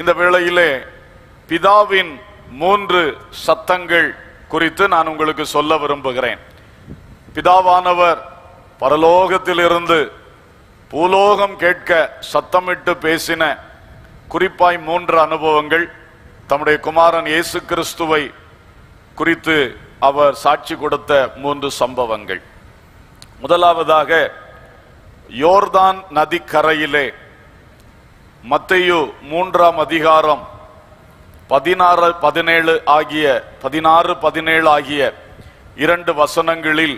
இந்த வேளையிலே பிதாவின் மூன்று சத்தங்கள் குறித்து நான் உங்களுக்கு சொல்ல விரும்புகிறேன் பிதாவானவர் பரலோகத்திலிருந்து பூலோகம் கேட்க சத்தமிட்டு பேசின குறிப்பாய் மூன்று அனுபவங்கள் தம்முடைய குமாரன் இயேசு கிறிஸ்துவை குறித்து அவர் சாட்சி கொடுத்த மூன்று சம்பவங்கள் முதலாவதாக யோர்தான் நதிக்கரையிலே மத்தேயு மூன்றாம் அதிகாரம் பதினாறு பதினேழு ஆகிய பதினாறு பதினேழு ஆகிய இரண்டு வசனங்களில்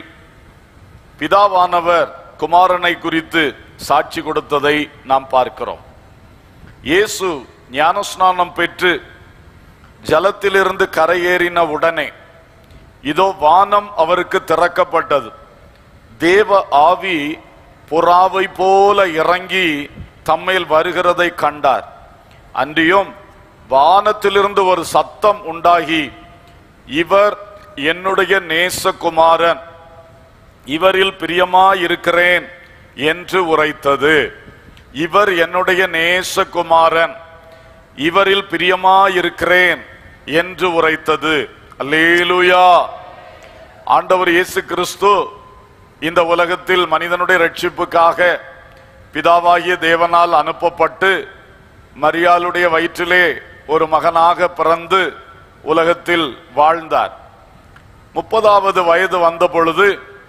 பிதாவானவர் குமாரனை குறித்து சாட்சி கொடுத்ததை நாம் பார்க்கிறோம் இயேசு ஞானஸ்நானம் பெற்று ஜலத்திலிருந்து கரையேறின உடனே இதோ வானம் அவருக்கு திறக்கப்பட்டது தேவ ஆவி புறாவை போல இறங்கி தம்மேல் வருகிறதை கண்டார் அன்றியும் வானத்திலிருந்து ஒரு சத்தம் உண்டாகி இவர் என்னுடைய நேசகுமாரன் இவரில் பிரியமாயிருக்கிறேன் என்று உரைத்தது இவர் என்னுடைய நேசகுமாரன் இவரில் பிரியமாயிருக்கிறேன் என்று உரைத்தது அல்லேலூயா ஆண்டவர் இயேசு கிறிஸ்து இந்த உலகத்தில் மனிதனுடைய ரட்சிப்புக்காக பிதாவாகிய தேவனால் அனுப்பப்பட்டு மரியாளுடைய வயிற்றிலே ஒரு மகனாக பிறந்து உலகத்தில் வாழ்ந்தார் முப்பதாவது வயது வந்த பொழுது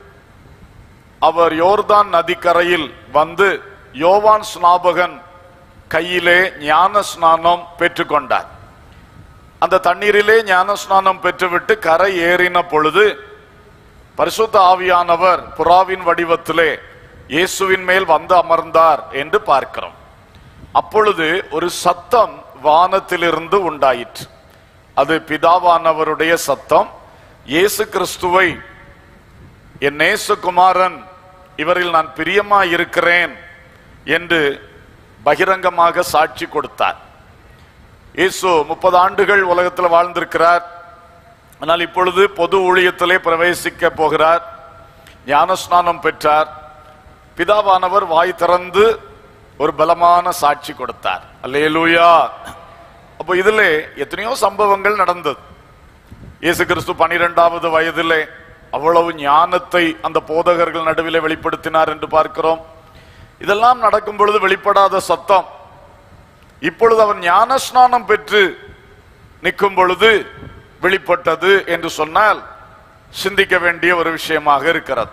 அவர் யோர்தான் நதிக்கரையில் வந்து யோவான் ஸ்நாபகன் கையிலே ஞான ஸ்நானம் பெற்றுக்கொண்டார் அந்த தண்ணீரிலே ஞான ஸ்நானம் பெற்றுவிட்டு கரை ஏறின பொழுது பரிசுத்த ஆவியானவர் புறாவின் வடிவத்திலே இயேசுவின் மேல் வந்து அமர்ந்தார் என்று பார்க்கிறோம் அப்பொழுது ஒரு சத்தம் வானத்திலிருந்து உண்டாயிற்று அது பிதாவானவருடைய சத்தம் இயேசு கிறிஸ்துவை என் நேசகுமாரன் இவரில் நான் பிரியமாய் இருக்கிறேன் என்று பகிரங்கமாக சாட்சி கொடுத்தார் இயேசு முப்பது ஆண்டுகள் உலகத்தில் வாழ்ந்திருக்கிறார் ஆனால் இப்பொழுது பொது ஊழியத்திலே பிரவேசிக்க போகிறார் ஞானஸ்நானம் பெற்றார் பிதாவானவர் வாய் திறந்து ஒரு பலமான சாட்சி கொடுத்தார் அல்லேலூயா அப்போ இதிலே எத்தனையோ சம்பவங்கள் நடந்தது இயேசு கிறிஸ்து பனிரெண்டாவது வயதிலே அவ்வளவு ஞானத்தை அந்த போதகர்கள் நடுவிலே வெளிப்படுத்தினார் என்று பார்க்கிறோம் இதெல்லாம் நடக்கும் பொழுது வெளிப்படாத சத்தம் இப்பொழுது அவன் ஞானஸ்நானம் பெற்று நிற்கும் பொழுது வெளிப்பட்டது என்று சொன்னால் சிந்திக்க வேண்டிய ஒரு விஷயமாக இருக்கிறது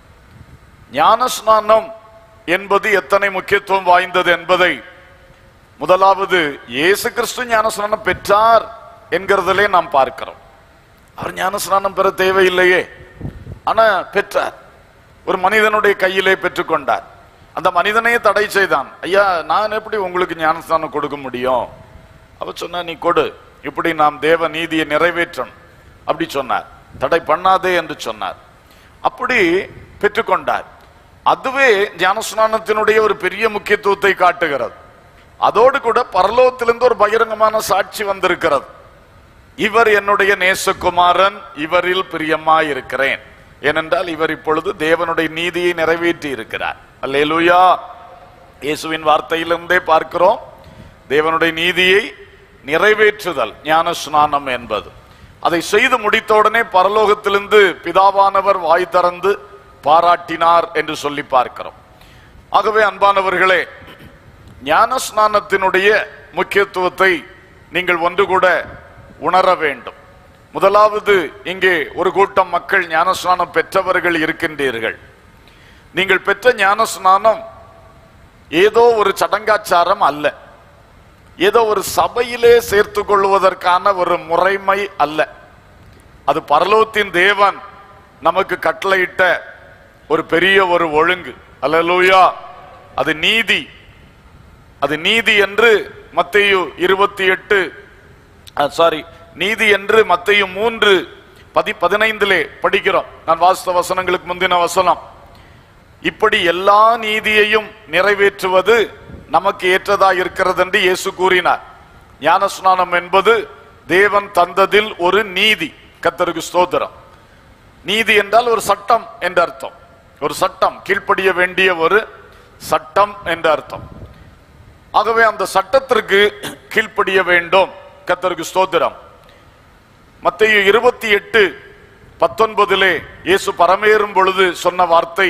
ஞானஸ்நானம் என்பது எத்தனை முக்கியத்துவம் வாய்ந்தது என்பதை முதலாவது இயேசு கிறிஸ்து ஞானஸ்நானம் பெற்றார் என்கிறதிலே நாம் பார்க்கிறோம் அவர் ஞானஸ்நானம் பெற தேவையில்லையே ஆனா பெற்றார் ஒரு மனிதனுடைய கையிலே பெற்றுக்கொண்டார் அந்த மனிதனையே தடை செய்தான் ஐயா நான் எப்படி உங்களுக்கு ஞானஸ்நானம் கொடுக்க முடியும் அவ சொன்னா நீ கொடு இப்படி நாம் தேவ நீதியை நிறைவேற்றணும் அப்படி சொன்னார் தடை பண்ணாதே என்று சொன்னார் அப்படி பெற்றுக்கொண்டார் அதுவே ஞானஸ்நானத்தினுடைய ஒரு பெரிய முக்கியத்துவத்தை காட்டுகிறது அதோடு கூட பரலோகத்திலிருந்து ஒரு பகிரங்கமான சாட்சி வந்திருக்கிறது இவர் என்னுடைய நேசகுமாரன் இவரில் பிரியமாய் இருக்கிறேன் ஏனென்றால் இவர் இப்பொழுது தேவனுடைய நீதியை நிறைவேற்றி இருக்கிறார் அல்லேலூயா இயேசுவின் வார்த்தையிலிருந்தே பார்க்கிறோம் தேவனுடைய நீதியை நிறைவேற்றுதல் ஞான ஸ்நானம் என்பது அதை செய்து முடித்தவுடனே பரலோகத்திலிருந்து பிதாவானவர் வாய் திறந்து பாராட்டினார் என்று சொல்லி பார்க்கிறோம் ஆகவே அன்பானவர்களே ஞான ஸ்நானத்தினுடைய முக்கியத்துவத்தை நீங்கள் ஒன்று கூட உணர வேண்டும் முதலாவது இங்கே ஒரு கூட்டம் மக்கள் ஞானஸ்நானம் பெற்றவர்கள் இருக்கின்றீர்கள் நீங்கள் பெற்ற ஞானஸ்நானம் ஏதோ ஒரு சடங்காச்சாரம் அல்ல ஏதோ ஒரு சபையிலே சேர்த்து கொள்வதற்கான ஒரு முறைமை அல்ல அது பரலோகத்தின் தேவன் நமக்கு கட்டளையிட்ட ஒரு பெரிய ஒரு ஒழுங்கு அல்லேலூயா அது நீதி அது நீதி என்று மத்தேயு இருபத்தி எட்டு சாரி நீதி என்று மத்தேயு மூன்று பதி பதினைந்திலே படிக்கிறோம் நான் வாசித்த வசனங்களுக்கு முந்தின வசனம் இப்படி எல்லா நீதியையும் நிறைவேற்றுவது நமக்கு ஏற்றதா இருக்கிறது என்று இயேசு கூறினார் ஞானஸ்நானம் என்பது தேவன் தந்ததில் ஒரு நீதி கத்தருக்கு ஸ்தோத்திரம் நீதி என்றால் ஒரு சட்டம் என்ற அர்த்தம் ஒரு சட்டம் கீழ்ப்படிய வேண்டிய ஒரு சட்டம் என்ற அர்த்தம் ஆகவே அந்த சட்டத்திற்கு கீழ்ப்படிய வேண்டும் கத்தருக்கு ஸ்தோத்திரம் மத்திய இருபத்தி எட்டு பத்தொன்பதிலே இயேசு பரமேறும் பொழுது சொன்ன வார்த்தை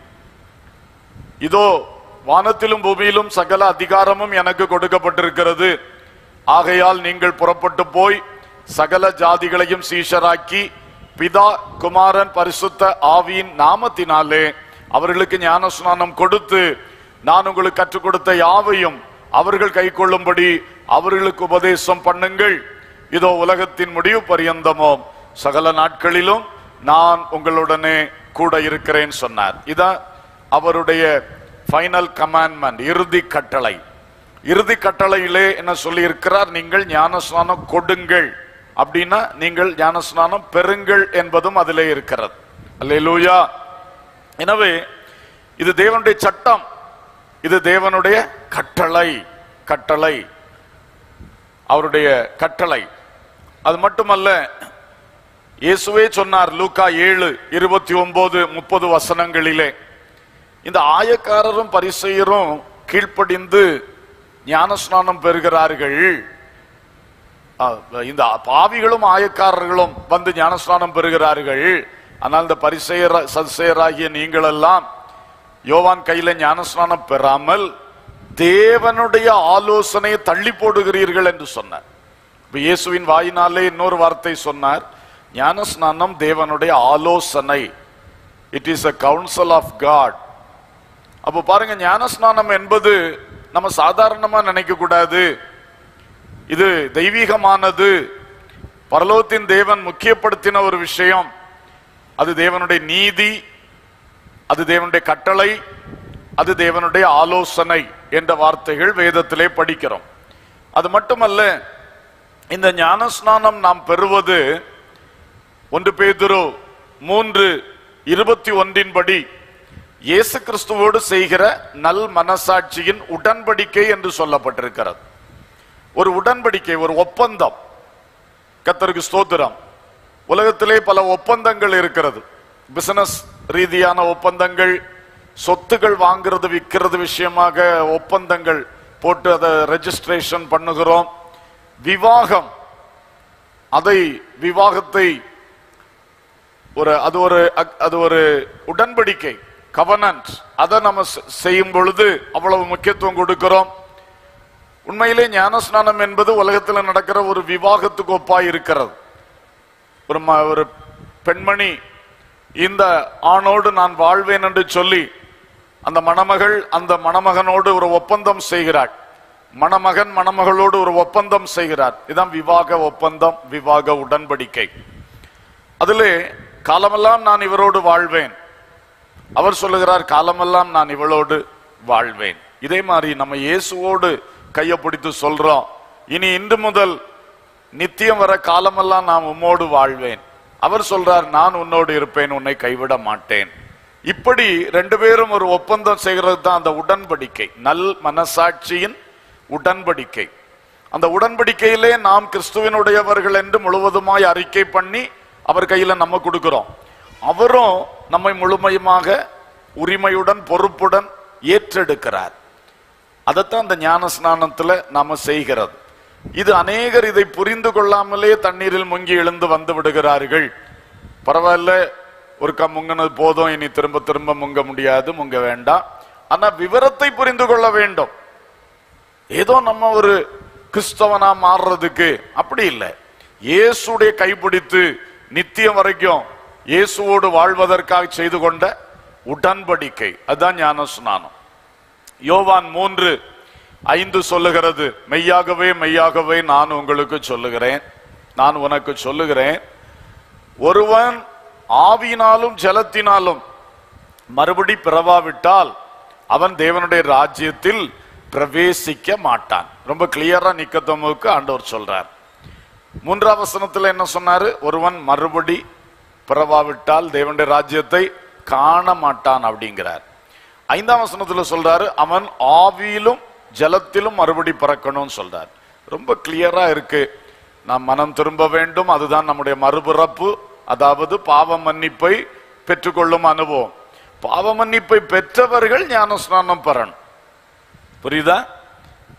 இதோ வானத்திலும் பூமியிலும் சகல அதிகாரமும் எனக்கு கொடுக்கப்பட்டிருக்கிறது ஆகையால் நீங்கள் புறப்பட்டு போய் சகல ஜாதிகளையும் சீஷராக்கி பிதா குமாரன் பரிசுத்த ஆவியின் நாமத்தினாலே அவர்களுக்கு ஞானஸ்நானம் கொடுத்து நான் உங்களுக்கு கற்றுக் கொடுத்த யாவையும் அவர்கள் கைக்கொள்ளும்படி அவர்களுக்கு உபதேசம் பண்ணுங்கள் இதோ உலகத்தின் முடிவு பரியந்தமோ சகல நாட்களிலும் நான் உங்களுடனே கூட இருக்கிறேன் சொன்னார் இதான் அவருடைய ஃபைனல் கமாண்ட்மெண்ட் இறுதி கட்டளை இறுதி கட்டளையிலே என்ன சொல்லி இருக்கிறார் நீங்கள் ஞானஸ்நானம் கொடுங்கள் அப்படின்னா நீங்கள் ஞானஸ்நானம் பெறுங்கள் என்பதும் அதிலே இருக்கிறது அல்லேலூயா எனவே இது தேவனுடைய சட்டம் இது தேவனுடைய கட்டளை கட்டளை அவருடைய கட்டளை அது மட்டுமல்ல இயேசுவே சொன்னார் லூக்கா ஏழு இருபத்தி ஒன்பது முப்பது வசனங்களிலே இந்த ஆயக்காரரும் பரிசெயரும் கீழ்ப்படிந்து ஞானஸ்நானம் பெறுகிறார்கள் ஆ, இந்த பாவிகளும் ஆயக்காரர்களும் வந்து ஞானஸ்நானம் பெறுகிறார்கள் ஆனால் இந்த பரிசெயர சதுசெயராகிய நீங்களெல்லாம் யோவான் கையில ஞானஸ்நானம் பெறாமல் தேவனுடைய ஆலோசனையை தள்ளி போடுகிறீர்கள் என்று சொன்னார் இப்ப இயேசுவின் வாயினாலே இன்னொரு வார்த்தை சொன்னார் ஞானஸ்நானம் தேவனுடைய ஆலோசனை it is a council of God அப்போ பாருங்க ஞானஸ்நானம் என்பது நம்ம சாதாரணமா நினைக்க கூடாது இது தெய்வீகமானது பரலோகத்தின் தேவன் முக்கியப்படுத்தின ஒரு விஷயம் அது தேவனுடைய நீதி அது தேவனுடைய கட்டளை அது தேவனுடைய ஆலோசனை என்ற வார்த்தைகள் வேதத்திலே படிக்கிறோம் அது மட்டுமல்ல இந்த ஞானஸ்நானம் நாம் பெறுவது ஒன்று பேதுரு மூன்று இருபத்தி ஒன்றின்படி இயேசு கிறிஸ்துவோடு செய்கிற நல் மனசாட்சியின் உடன்படிக்கை என்று சொல்லப்பட்டிருக்கிறது ஒரு உடன்படிக்கை ஒரு ஒப்பந்தம் கத்தருக்கு ஸ்தோத்திரம் உலகத்திலே பல ஒப்பந்தங்கள் இருக்கிறது பிசினஸ் ரீதியான ஒப்பந்தங்கள் சொத்துகள் வாங்குறது விற்கிறது விஷயமாக ஒப்பந்தங்கள் போட்டு அதை ரெஜிஸ்ட்ரேஷன் பண்ணுகிறோம் விவாகம் அதை விவாகத்தை ஒரு அது ஒரு அக்- அது ஒரு உடன்படிக்கை கவனன்ட் அதை நம்ம செ- செய்யும் பொழுது அவ்வளவு முக்கியத்துவம் கொடுக்கிறோம் உண்மையிலே ஞானஸ்நானம் என்பது உலகத்தில் நடக்கிற ஒரு விவாகத்துக்கு ஒப்பாய் இருக்கிறது ஒரு ம- ஒரு பெண்மணி இந்த ஆணோடு நான் வாழ்வேன் என்று சொல்லி அந்த மணமகள் அந்த மணமகனோடு ஒரு ஒப்பந்தம் செய்கிறாள் மணமகன் மணமகளோடு ஒரு ஒப்பந்தம் செய்கிறார் இதான் விவாக ஒப்பந்தம் விவாக உடன்படிக்கை அதிலே காலமெல்லாம் நான் இவரோடு வாழ்வேன் அவர் சொல்லுகிறார் காலமெல்லாம் நான் இவளோடு வாழ்வேன் இதே மாதிரி நம்ம இயேசுவோடு கையை பிடித்து சொல்றோம் இனி இன்று முதல் நித்தியம் வர காலமெல்லாம் நான் உம்மோடு வாழ்வேன் அவர் சொல்றார் நான் உன்னோடு இருப்பேன் உன்னை கைவிட மாட்டேன் இப்படி ரெண்டு பேரும் ஒரு ஒப்பந்தம் செய்கிறது தான் அந்த உடன்படிக்கை நல் மனசாட்சியின் உடன்படிக்கை அந்த உடன்படிக்கையிலே நாம் கிறிஸ்துவினுடையவர்கள் என்று முழுவதுமாய் அறிக்கை பண்ணி அவர் கையில நம்ம கொடுக்கிறோம் அவரும் நம்மை முழுமையுமாக உரிமையுடன் பொறுப்புடன் ஏற்றெடுக்கிறார் அதைத்தான் அந்த ஞான ஸ்நானத்துல நாம செய்கிறது இது அநேகர் இதை புரிந்து கொள்ளாமலே தண்ணீரில் முங்கி எழுந்து வந்து விடுகிறார்கள் பரவாயில்ல ஒருக்கா முங்கினது போதும் இனி திரும்ப திரும்ப முங்க முடியாது முங்க வேண்டாம் ஆனா விவரத்தை புரிந்து கொள்ள வேண்டும் ஏதோ நம்ம ஒரு கிறிஸ்தவனா மாறுறதுக்கு அப்படி இல்லை இயேசுடைய கைப்பிடித்து நித்தியம் வரைக்கும் இயேசுவோடு வாழ்வதற்காக செய்து கொண்ட உடன்படிக்கை அதுதான் ஞான ஸ்நானம் யோவான் மூன்று ஐந்து சொல்லுகிறது மெய்யாகவே மெய்யாகவே நான் உங்களுக்கு சொல்லுகிறேன் நான் உனக்கு சொல்லுகிறேன் ஒருவன் ஆவியினாலும் ஜலத்தினாலும் மறுபடி பிறவாவிட்டால் அவன் தேவனுடைய ராஜ்யத்தில் பிரவேசிக்க மாட்டான் ரொம்ப கிளியரா நிக்கத்தமுக்கு ஆண்டவர் சொல்றார் மூன்றாம் வசனத்துல என்ன சொன்னாரு ஒருவன் மறுபடி பிறவாவிட்டால் தேவனுடைய ராஜ்யத்தை காண மாட்டான் அப்படிங்கிறார் ஐந்தாம் வசனத்துல சொல்றாரு அவன் ஆவியிலும் ஜலத்திலும் மறுபடி பிறக்கணும்னு சொல்றார் ரொம்ப கிளியரா இருக்கு நாம் மனம் திரும்ப வேண்டும் அதுதான் நம்முடைய மறுபிறப்பு அதாவது பாவ மன்னிப்பை பெற்றுக்கொள்ளும் அனுபவம் பாவ மன்னிப்பை பெற்றவர்கள் ஞானஸ்நானம் பெறணும் புரியுதா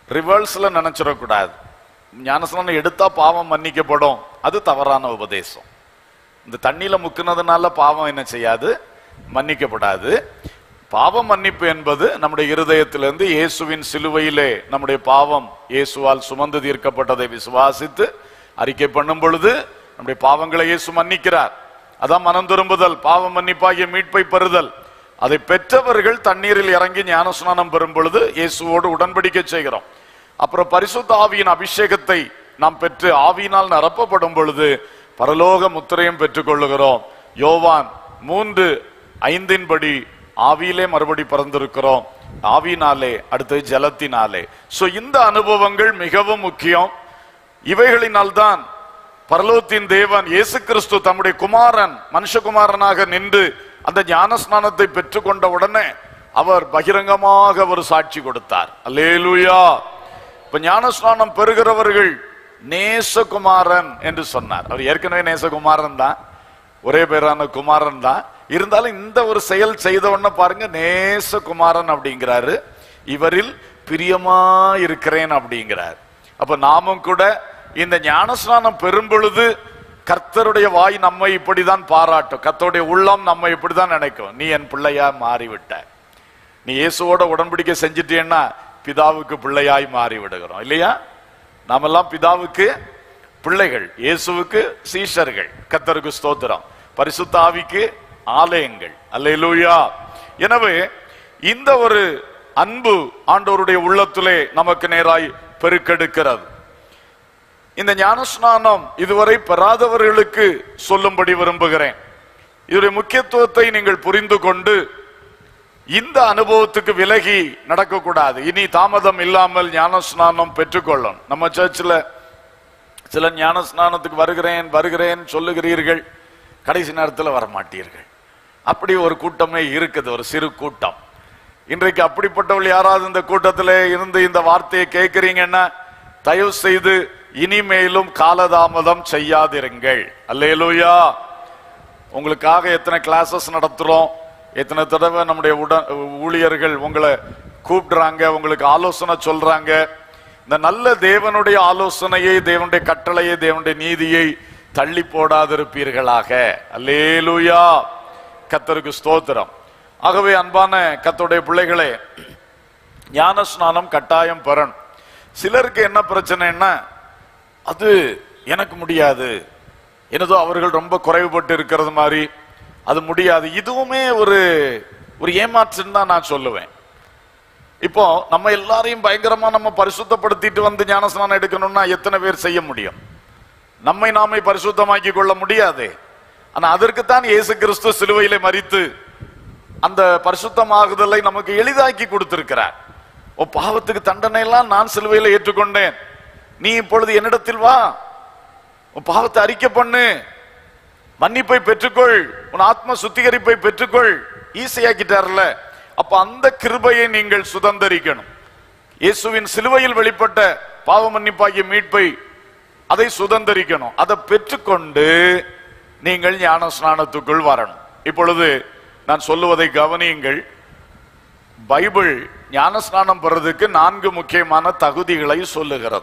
ரிவர்ஸ்ல நினைச்சிடக்கூடாது ஞானஸ்நானம் எடுத்தா பாவம் மன்னிக்கப்படும் அது தவறான உபதேசம் இந்த தண்ணியில முக்குனதுனால பாவம் என்ன செய்யாது மன்னிக்கப்படாது பாவ மன்னிப்பு என்பது நம்முடைய இருதயத்திலிருந்து இயேசுவின் சிலுவையிலே நம்முடைய பாவம் இயேசுவால் சுமந்து தீர்க்கப்பட்டதை விசுவாசித்து அறிக்கை பண்ணும் பொழுது நம்முடைய பாவங்களை இயேசு மன்னிக்கிறார் அதான் மனம் திரும்புதல் பாவ மன்னிப்பாகிய மீட்பை பெறுதல் அதை பெற்றவர்கள் தண்ணீரில் இறங்கி ஞானஸ்நானம் பெறும் பொழுது இயேசுவோடு உடன்படிக்கை செய்கிறோம் அப்புறம் பரிசுத்த ஆவியின் அபிஷேகத்தை நாம் பெற்று ஆவியினால் நிரப்பப்படும் பொழுது பரலோக முத்திரையும் பெற்றுக்கொள்ளுகிறோம் யோவான் மூன்று ஐந்தின்படி ஆவியிலே மறுபடி பிறந்திருக்கிறோம் ஆவியினாலே அடுத்தது ஜலத்தினாலே சோ இந்த அனுபவங்கள் மிகவும் முக்கியம் இவைகளினால்தான் பரலோகத்தின் தேவன் இயேசு கிறிஸ்து தம்முடைய குமாரன் மனுஷகுமாரனாக நின்று அந்த ஞானஸ்நானத்தை பெற்றுக்கொண்ட உடனே அவர் பகிரங்கமாக ஒரு சாட்சி கொடுத்தார் அல்லேலூயா இப்ப ஞானஸ்நானம் பெறுகிறவர்கள் நேசகுமாரன் என்று சொன்னார் அவர் ஏற்கனவே நேசகுமாரன் தான் ஒரே பேரான குமாரன் தான் இருந்தாலும் இந்த ஒரு செயல் செய்த உடனே பாருங்க நேசகுமாரன் அப்படிங்கிறாரு இவரில் பிரியமா இருக்கிறேன் அப்படிங்கிறார் அப்ப நாமும் கூட இந்த ஞானஸ்நானம் பெறும் பொழுது கர்த்தருடைய வாய் நம்மை இப்படிதான் பாராட்டும் கர்த்தருடைய உள்ளம் நம்மை இப்படிதான் நினைக்கும் நீ என் பிள்ளையா மாறிவிட்ட நீ இயேசுவோட உடன்படிக்கை செஞ்சிட்டேன்னா பிதாவுக்கு பிள்ளையாய் மாறி விடுகிறோம் இல்லையா நாமெல்லாம் பிதாவுக்கு பிள்ளைகள் இயேசுவுக்கு சீஷர்கள் கத்தருக்கு ஸ்தோத்திரம் பரிசுத்த ஆவிக்கு ஆலயங்கள் அல்லேலூயா எனவே இந்த ஒரு அன்பு ஆண்டவருடைய உள்ளத்திலே நமக்கு நேராய் பெருக்கெடுக்கிறது இந்த ஞானஸ்நானம் இதுவரை பெறாதவர்களுக்கு சொல்லும்படி விரும்புகிறேன் இதனுடைய முக்கியத்துவத்தை நீங்கள் புரிந்து கொண்டு இந்த அனுபவத்துக்கு விலகி நடக்கக்கூடாது இனி தாமதம் இல்லாமல் ஞானஸ்நானம் பெற்றுக்கொள்ளணும் நம்ம சர்ச்சில் சில ஞானஸ்நானத்துக்கு வருகிறேன் வருகிறேன் சொல்லுகிறீர்கள் கடைசி நேரத்தில் வரமாட்டீர்கள் அப்படி ஒரு கூட்டமே இருக்குது ஒரு சிறு கூட்டம் இன்றைக்கு அப்படிப்பட்டவள் யாராவது இந்த கூட்டத்தில் இருந்து இந்த வார்த்தையை கேட்கிறீங்கன்னா தயவு செய்து இனிமேலும் காலதாமதம் செய்யாதிருங்கள் அல்லேலூயா உங்களுக்காக எத்தனை கிளாஸஸ் நடத்துறோம் எத்தனை தடவை நம்முடைய உடன் ஊழியர்கள் உங்களை கூப்பிடுறாங்க உங்களுக்கு ஆலோசனை சொல்றாங்க இந்த நல்ல தேவனுடைய ஆலோசனையை தேவனுடைய கட்டளையை தேவனுடைய நீதியை தள்ளி போடாதிருப்பீர்களாக அல்லேலூயா கத்தருக்கு ஸ்தோத்திரம் ஆகவே அன்பான கத்தருடைய பிள்ளைகளே ஞான ஸ்நானம் கட்டாயம் பெறணும் சிலருக்கு என்ன பிரச்சனைன்னா அது எனக்கு முடியாது எனதோ அவர்கள் ரொம்ப குறைவுபட்டு இருக்கிறது மாதிரி அது முடியாது இதுவுமே ஒரு ஒரு ஏமாற்றுன்னு தான் நான் சொல்லுவேன் இப்போ நம்ம எல்லாரையும் பயங்கரமா நம்ம பரிசுத்தப்படுத்திட்டு வந்து ஞானஸ்நானம் எடுக்கணும்னா எத்தனை பேர் செய்ய முடியும் நம்மை நாமே பரிசுத்தமாக்கி கொள்ள முடியாது ஆனா அதற்குத்தான் இயேசு கிறிஸ்து சிலுவையிலே மறித்து அந்த பரிசுத்தமாகுதலை நமக்கு எளிதாக்கி கொடுத்திருக்கிறார் ஓ பாவத்துக்கு தண்டனை எல்லாம் நான் சிலுவையில ஏற்றுக்கொண்டேன் நீ இப்பொழுது என்னிடத்தில் வா உன் பாவத்தை அறிக்கை பண்ணு மன்னிப்பை பெற்றுக்கொள் உன் ஆத்ம சுத்திகரிப்பை பெற்றுக்கொள் ஈஸியாக்கிட்டார்ல அப்ப அந்த கிருபையை நீங்கள் சுதந்தரிக்கணும் இயேசுவின் சிலுவையில் வெளிப்பட்ட பாவ மன்னிப்பாகிய மீட்பை அதை சுதந்தரிக்கணும் அதை பெற்றுக்கொண்டு நீங்கள் ஞான ஸ்நானத்துக்குள் வரணும் இப்பொழுது நான் சொல்லுவதை கவனியுங்கள் பைபிள் ஞானஸ்நானம் பெறதுக்கு நான்கு முக்கியமான தகுதிகளை சொல்லுகிறது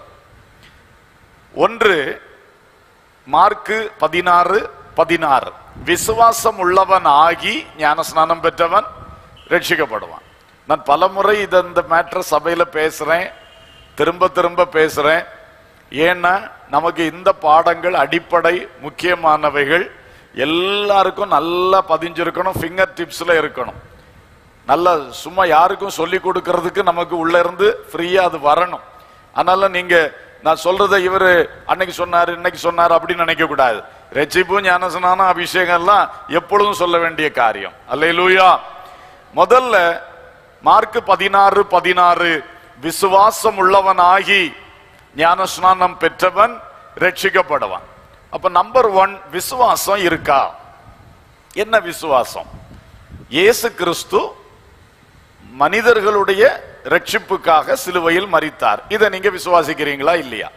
ஒன்று மார்க்கு பதினாறு பதினாறு விசுவாசம் உள்ளவன் ஆகி ஞானஸ்நானம் பெற்றவன் ரட்சிக்கப்படுவான் நான் பலமுறை இதை இந்த மேட்டர் சபையில பேசுறேன் திரும்ப திரும்ப பேசுறேன் ஏன்னா நமக்கு இந்த பாடங்கள் அடிப்படை முக்கியமானவைகள் எல்லாருக்கும் நல்லா பதிஞ்சிருக்கணும் ஃபிங்கர் டிப்ஸ்ல இருக்கணும் நல்லா சும்மா யாருக்கும் சொல்லி கொடுக்கறதுக்கு நமக்கு உள்ள இருந்து ஃப்ரீயா அது வரணும் அதனால நீங்க நான் சொல்றதை இவரு அன்னைக்கு சொன்னாரு இன்னைக்கு சொன்னாரு அப்படின்னு நினைக்க கூடாது ரட்சிப்பு ஞானசனான அபிஷேகம் எல்லாம் எப்பொழுதும் சொல்ல வேண்டிய காரியம் அல்லேலூயா முதல்ல மார்க் பதினாறு பதினாறு விசுவாசம் உள்ளவனாகி ஞானஸ்நானம் பெற்றவன் ரட்சிக்கப்படுவான் அப்ப நம்பர் ஒன் விசுவாசம் இருக்கா என்ன விசுவாசம் இயேசு கிறிஸ்து மனிதர்களுடைய ரட்சிப்புக்காக சிலுவையில் மரித்தார் இதை நீங்க விசுவாசிக்கிறீங்களா இல்லையா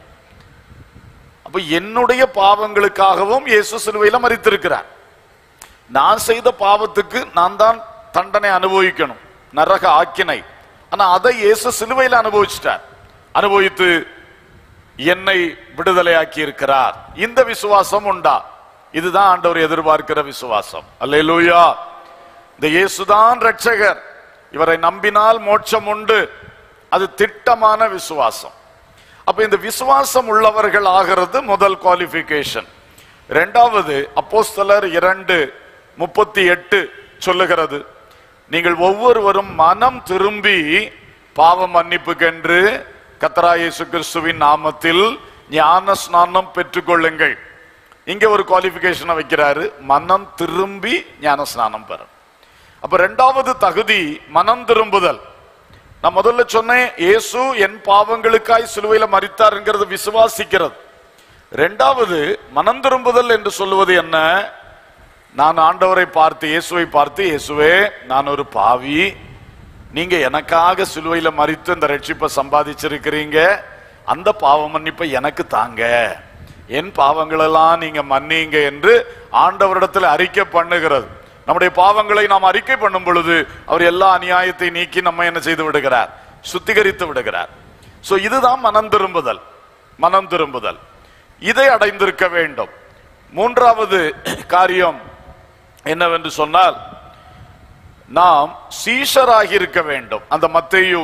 அப்ப என்னுடைய பாவங்களுக்காகவும் இயேசு சிலுவையில மரித்திருக்கிறார் நான் செய்த பாவத்துக்கு நான் தான் தண்டனை அனுபவிக்கணும் நரக ஆக்கினை ஆனா அதை இயேசு சிலுவையில அனுபவிச்சிட்டார் அனுபவித்து என்னை விடுதலையாக்கி இருக்கிறார் இந்த விசுவாசம் உண்டா இதுதான் ஆண்டவர் எதிர்பார்க்கிற விசுவாசம் அல்லேலூயா இந்த இயேசுதான் ரட்சகர் இவரை நம்பினால் மோட்சம் உண்டு அது திட்டமான விசுவாசம் அப்ப இந்த விசுவாசம் உள்ளவர்கள் ஆகிறது முதல் குவாலிபிகேஷன் இரண்டாவது அப்போஸ்தலர் இரண்டு முப்பத்தி எட்டு சொல்லுகிறது நீங்கள் ஒவ்வொருவரும் மனம் திரும்பி பாவ மன்னிப்புக்கென்று கத்தரா இயேசு கிறிஸ்துவின் நாமத்தில் ஞான ஸ்நானம் பெற்றுக்கொள்ளுங்கள் இங்க ஒரு குவாலிபிகேஷனை வைக்கிறாரு மனம் திரும்பி ஞான ஸ்நானம் பெறும் அப்ப ரெண்டாவது தகுதி மனம் திரும்புதல் நான் முதல்ல சொன்னேன் இயேசு என் பாவங்களுக்காய் சிலுவையில மரித்தாருங்கிறது விசுவாசிக்கிறது ரெண்டாவது மனம் திரும்புதல் என்று சொல்லுவது என்ன நான் ஆண்டவரை பார்த்து இயேசுவை பார்த்து இயேசுவே நான் ஒரு பாவி நீங்க எனக்காக சிலுவையில மறித்து இந்த ரட்சிப்பை சம்பாதிச்சிருக்கிறீங்க அந்த பாவ மன்னிப்பை எனக்கு தாங்க என் பாவங்களெல்லாம் நீங்க மன்னிங்க என்று ஆண்டவரிடத்தில் அறிக்கை பண்ணுகிறது நம்முடைய பாவங்களை நாம் அறிக்கை பண்ணும் பொழுது அவர் எல்லா அநியாயத்தை நீக்கி நம்ம என்ன செய்து விடுகிறார் சுத்திகரித்து விடுகிறார் சோ இதுதான் மனம் திரும்புதல் மனம் திரும்புதல் இதை அடைந்திருக்க வேண்டும் மூன்றாவது காரியம் என்னவென்று சொன்னால் நாம் சீஷராகி இருக்க வேண்டும் அந்த மத்தேயு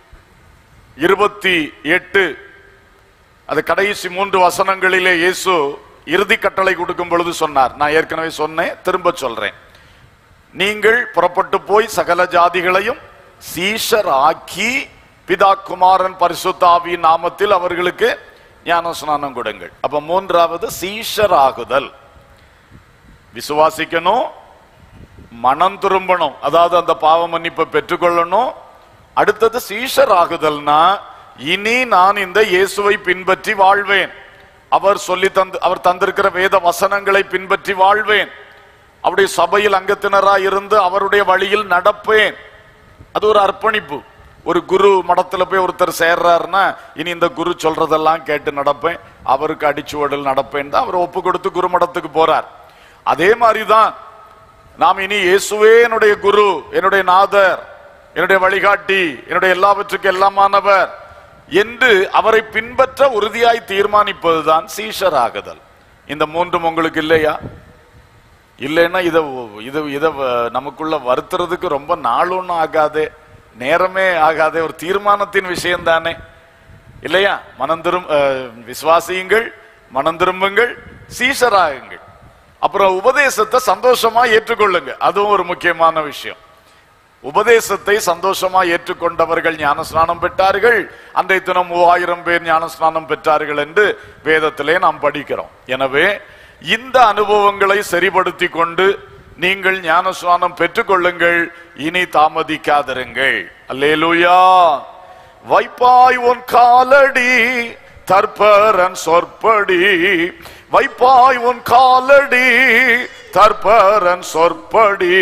இருபத்தி எட்டு அது கடைசி மூன்று வசனங்களிலே இயேசு இறுதி கட்டளை கொடுக்கும் பொழுது சொன்னார் நான் ஏற்கனவே சொன்னேன் திரும்ப சொல்றேன் நீங்கள் புறப்பட்டு போய் சகல ஜாதிகளையும் சீஷராக்கி பிதா குமாரன் பரிசுத்தாவியின் நாமத்தில் அவர்களுக்கு ஞான ஸ்நானம் கொடுங்கள் அப்ப மூன்றாவது சீஷராகுதல் விசுவாசிக்கணும் மனம் திரும்பணும் அதாவது அந்த பாவ மன்னிப்பை பெற்றுக்கொள்ளணும் அடுத்தது சீஷர் ஆகுதல்னா இனி நான் இந்த இயேசுவை பின்பற்றி வாழ்வேன் அவர் சொல்லி தந்து அவர் தந்திருக்கிற வேத வசனங்களை பின்பற்றி வாழ்வேன் அவருடைய சபையில் அங்கத்தினராய் இருந்து அவருடைய வழியில் நடப்பேன் அது ஒரு அர்ப்பணிப்பு ஒரு குரு மடத்துல போய் ஒருத்தர் சேர்றாருன்னா இனி இந்த குரு சொல்றதெல்லாம் கேட்டு நடப்பேன் அவருக்கு அடிச்சுவடல் நடப்பேன் தான் அவர் ஒப்பு கொடுத்து குரு மடத்துக்கு போறார் அதே மாதிரிதான் நாம் இனி இயேசுவே என்னுடைய குரு என்னுடைய நாதர் என்னுடைய வழிகாட்டி என்னுடைய எல்லாவற்றுக்கும் எல்லாமானவர் என்று அவரை பின்பற்ற உறுதியாய் தீர்மானிப்பதுதான் சீஷராகுதல் இந்த மூன்றும் உங்களுக்கு இல்லையா இல்லைன்னா இத இத இத வ- நமக்குள்ள வருத்துறதுக்கு ரொம்ப நாள் ஒன்றும் ஆகாதே நேரமே ஆகாதே ஒரு தீர்மானத்தின் விஷயம் தானே இல்லையா மனம் திரும் அஹ், விசுவாசியுங்கள் மனம் திரும்புங்கள் சீஷராகுங்கள் அப்புறம் உபதேசத்தை சந்தோஷமா ஏற்றுக்கொள்ளுங்க அதுவும் ஒரு முக்கியமான விஷயம் உபதேசத்தை சந்தோஷமா ஏற்றுக்கொண்டவர்கள் ஞானஸ்நானம் பெற்றார்கள் அன்றைய தினம் மூவாயிரம் பேர் ஞானஸ்நானம் பெற்றார்கள் என்று வேதத்திலே நாம் படிக்கிறோம் எனவே இந்த அனுபவங்களை சரிபடுத்தி கொண்டு நீங்கள் ஞானஸ்நானம் பெற்றுக்கொள்ளுங்கள் இனி தாமதிக்காதிருங்கள் அல்லேலூயா வைப்பாய் உன் காலடி தற்பரன் சொற்படி வைப்பாய் உன் காலடி தற்பரன் சொற்படி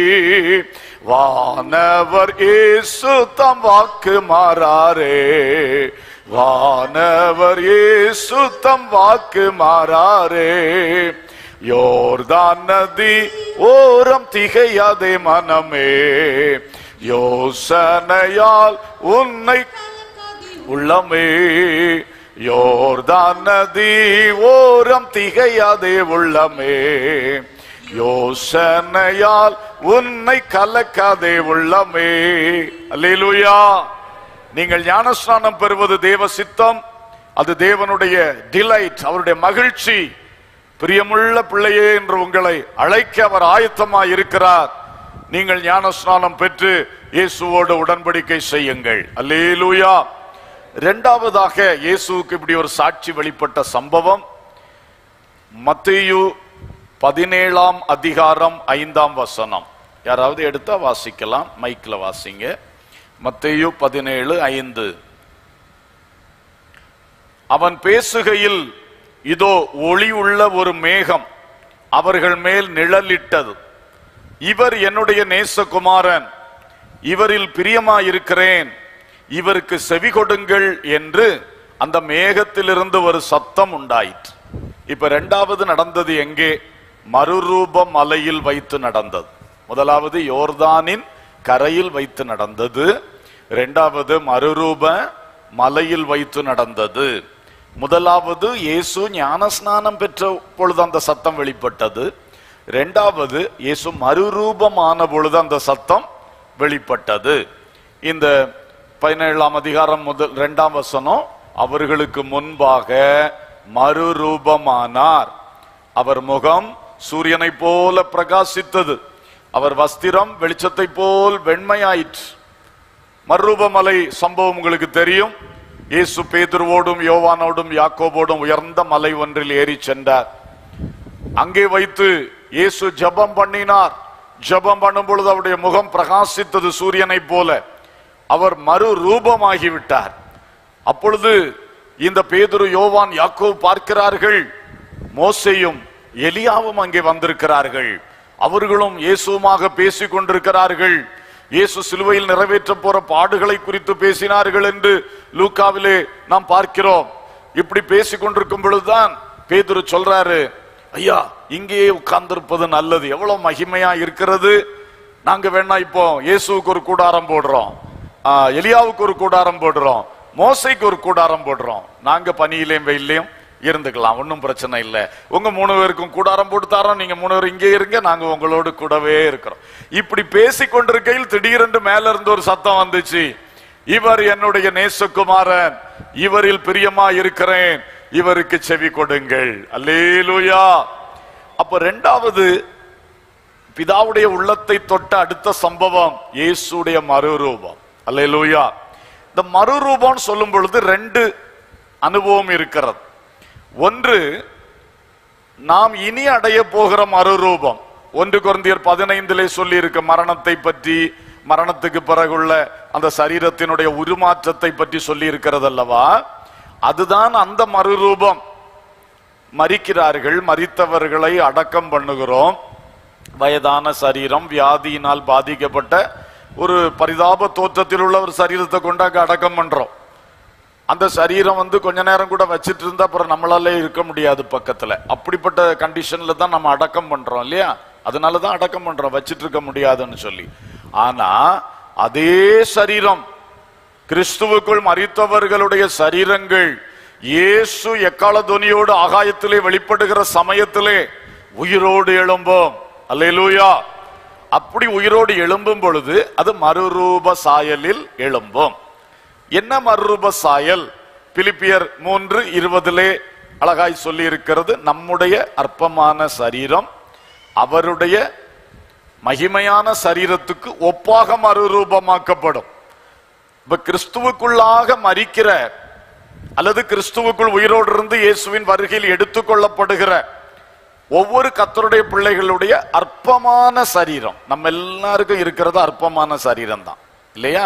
வானவர் இயேசு தம் வாக்கு மாறாரே வானவர் இயேசு தம் வாக்கு மாறாரே யோர்தான் நதி ஓரம் திகையாதே மனமே யோசனையால் உன்னை உள்ளமே யோர்தான் நதி ஓரம் திகையாதே உள்ளமே யோசனையால் உன்னை கலக்காதே உள்ளமே அல்லேலூயா நீங்கள் ஞானஸ்நானம் பெறுவது தேவ சித்தம் அது தேவனுடைய டிலைட் அவருடைய மகிழ்ச்சி பிரியமுள்ள பிள்ளையே என்று உங்களை அழைக்க அவர் ஆயத்தமாய் இருக்கிறார் நீங்கள் ஞானஸ்நானம் பெற்று இயேசுவோடு உடன்படிக்கை செய்யுங்கள் அல்லேலூயா இரண்டாவதாக இயேசுவுக்கு இப்படி ஒரு சாட்சி வெளிப்பட்ட சம்பவம் மத்தேயு பதினேழாம் அதிகாரம் ஐந்தாம் வசனம் யாராவது எடுத்தா வாசிக்கலாம் மைக்ல வாசிங்க மத்தேயு பதினேழு ஐந்து அவன் பேசுகையில் இதோ ஒளி உள்ள ஒரு மேகம் அவர்கள் மேல் நிழலிட்டது இவர் என்னுடைய நேசகுமாரன் இவரில் பிரியமாயிருக்கிறேன் இவருக்கு செவி கொடுங்கள் என்று அந்த மேகத்திலிருந்து ஒரு சத்தம் உண்டாயிற்று இப்ப ரெண்டாவது நடந்தது எங்கே மறுரூப மலையில் வைத்து நடந்தது முதலாவது யோர்தானின் கரையில் வைத்து நடந்தது இரண்டாவது மறுரூப மலையில் வைத்து நடந்தது முதலாவது இயேசு ஞானஸ்நானம் பெற்ற பொழுது அந்த சத்தம் வெளிப்பட்டது இரண்டாவது இயேசு மறுரூபமான பொழுது அந்த சத்தம் வெளிப்பட்டது இந்த பதினேழாம் அதிகாரம் முதல் இரண்டாம் வசனம் அவர்களுக்கு முன்பாக மறுரூபமானார் அவர் முகம் சூரியனைப் போல பிரகாசித்தது அவர் வஸ்திரம் வெளிச்சத்தை போல் வெண்மையாயிற்று மறுரூபமலை சம்பவம் உங்களுக்கு தெரியும் இயேசு பேதுருவோடும் யோவானோடும் யாக்கோபோடும் உயர்ந்த மலை ஒன்றில் ஏறி சென்றார் அங்கே வைத்து இயேசு ஜெபம் பண்ணினார் ஜெபம் பண்ணும் பொழுது அவருடைய முகம் பிரகாசித்தது சூரியனைப் போல அவர் மறு ரூபமாகிவிட்டார் அப்பொழுது இந்த பேதுரு யோவான் யாக்கோபு பார்க்கிறார்கள் மோசேயும் எலியாவும் அங்கே வந்திருக்கிறார்கள் அவர்களும் இயேசுவுமாக பேசிக் கொண்டிருக்கிறார்கள் இயேசு சிலுவையில் நிறைவேற்ற போற பாடுகளை குறித்து பேசினார்கள் என்று லூக்காவிலே நாம் பார்க்கிறோம் இப்படி பேசிக் கொண்டிருக்கும் பொழுதுதான் பேதுரு சொல்றாரு ஐயா இங்கேயே உட்கார்ந்திருப்பது நல்லது எவ்வளவு மகிமையா இருக்கிறது நாங்க வேணா இப்போ இயேசுவுக்கு ஒரு கூடாரம் போடுறோம் ஆ, எலியாவுக்கு ஒரு கூடாரம் போடுறோம் மோசைக்கு ஒரு கூடாரம் போடுறோம் நாங்க பனியிலையும் வெயிலையும் இருந்துக்கலாம் ஒன்றும் பிரச்சனை இல்லை உங்க மூணு பேருக்கும் கூடாரம் போட்டு தரோம் நீங்க மூணு பேர் இங்கே இருங்க நாங்க உங்களோடு கூடவே இருக்கிறோம் இப்படி பேசி கொண்டிருக்கையில் திடீரென்று மேல இருந்து ஒரு சத்தம் வந்துச்சு இவர் என்னுடைய நேசகுமாரன் இவரில் பிரியமா இருக்கிறேன் இவருக்கு செவி கொடுங்கள் அல்லேலூயா அப்ப ரெண்டாவது பிதாவுடைய உள்ளத்தை தொட்ட அடுத்த சம்பவம் இயேசுடைய மறுரூபம் அல்லேலூயா இந்த மறுரூபம் சொல்லும் பொழுது ரெண்டு அனுபவம் இருக்கிறது ஒன்று நாம் இனி அடைய போகிற மறுரூபம் ஒன்று குழந்தையர் பதினைந்திலே சொல்லி இருக்க மரணத்தை பற்றி மரணத்துக்கு பிறகுள்ள அந்த சரீரத்தினுடைய உருமாற்றத்தை பற்றி சொல்லி இருக்கிறது அல்லவா அதுதான் அந்த மறுரூபம் மரிக்கிறார்கள் மரித்தவர்களை அடக்கம் பண்ணுகிறோம் வயதான சரீரம் வியாதியினால் பாதிக்கப்பட்ட ஒரு பரிதாப தோற்றத்தில் உள்ள ஒரு சரீரத்தை கொண்டு அங்க அடக்கம் பண்றோம் அந்த சரீரம் வந்து கொஞ்ச நேரம் கூட வச்சிட்டு இருந்தா அப்புறம் நம்மளால இருக்க முடியாது பக்கத்துல அப்படிப்பட்ட கண்டிஷன்ல தான் நம்ம அடக்கம் பண்றோம் இல்லையா அதனால தான் அடக்கம் பண்றோம் வச்சிட்டு இருக்க முடியாதுன்னு சொல்லி ஆனா அதே சரீரம் கிறிஸ்துவுக்குள் மரித்தவர்களுடைய சரீரங்கள் இயேசு எக்கால துனியோடு ஆகாயத்திலே வெளிப்படுகிற சமயத்திலே உயிரோடு எழும்போம் அல்லேலூயா அப்படி உயிரோடு எழும்பும் பொழுது அது மறுரூப சாயலில் எழும்பும் என்ன மறுரூப சாயல் பிலிப்பியர் மூன்று இருபதிலே அழகாய் சொல்லி இருக்கிறது நம்முடைய அற்பமான சரீரம் அவருடைய மகிமையான சரீரத்துக்கு ஒப்பாக மறுரூபமாக்கப்படும் இப்ப கிறிஸ்துவுக்குள்ளாக மரிக்கிற அல்லது கிறிஸ்துவுக்குள் உயிரோடு இருந்து இயேசுவின் வருகையில் எடுத்துக்கொள்ளப்படுகிற ஒவ்வொரு கத்தருடைய பிள்ளைகளுடைய அற்பமான சரீரம் நம்ம எல்லாருக்கும் இருக்கிறது அற்பமான சரீரம் தான் இல்லையா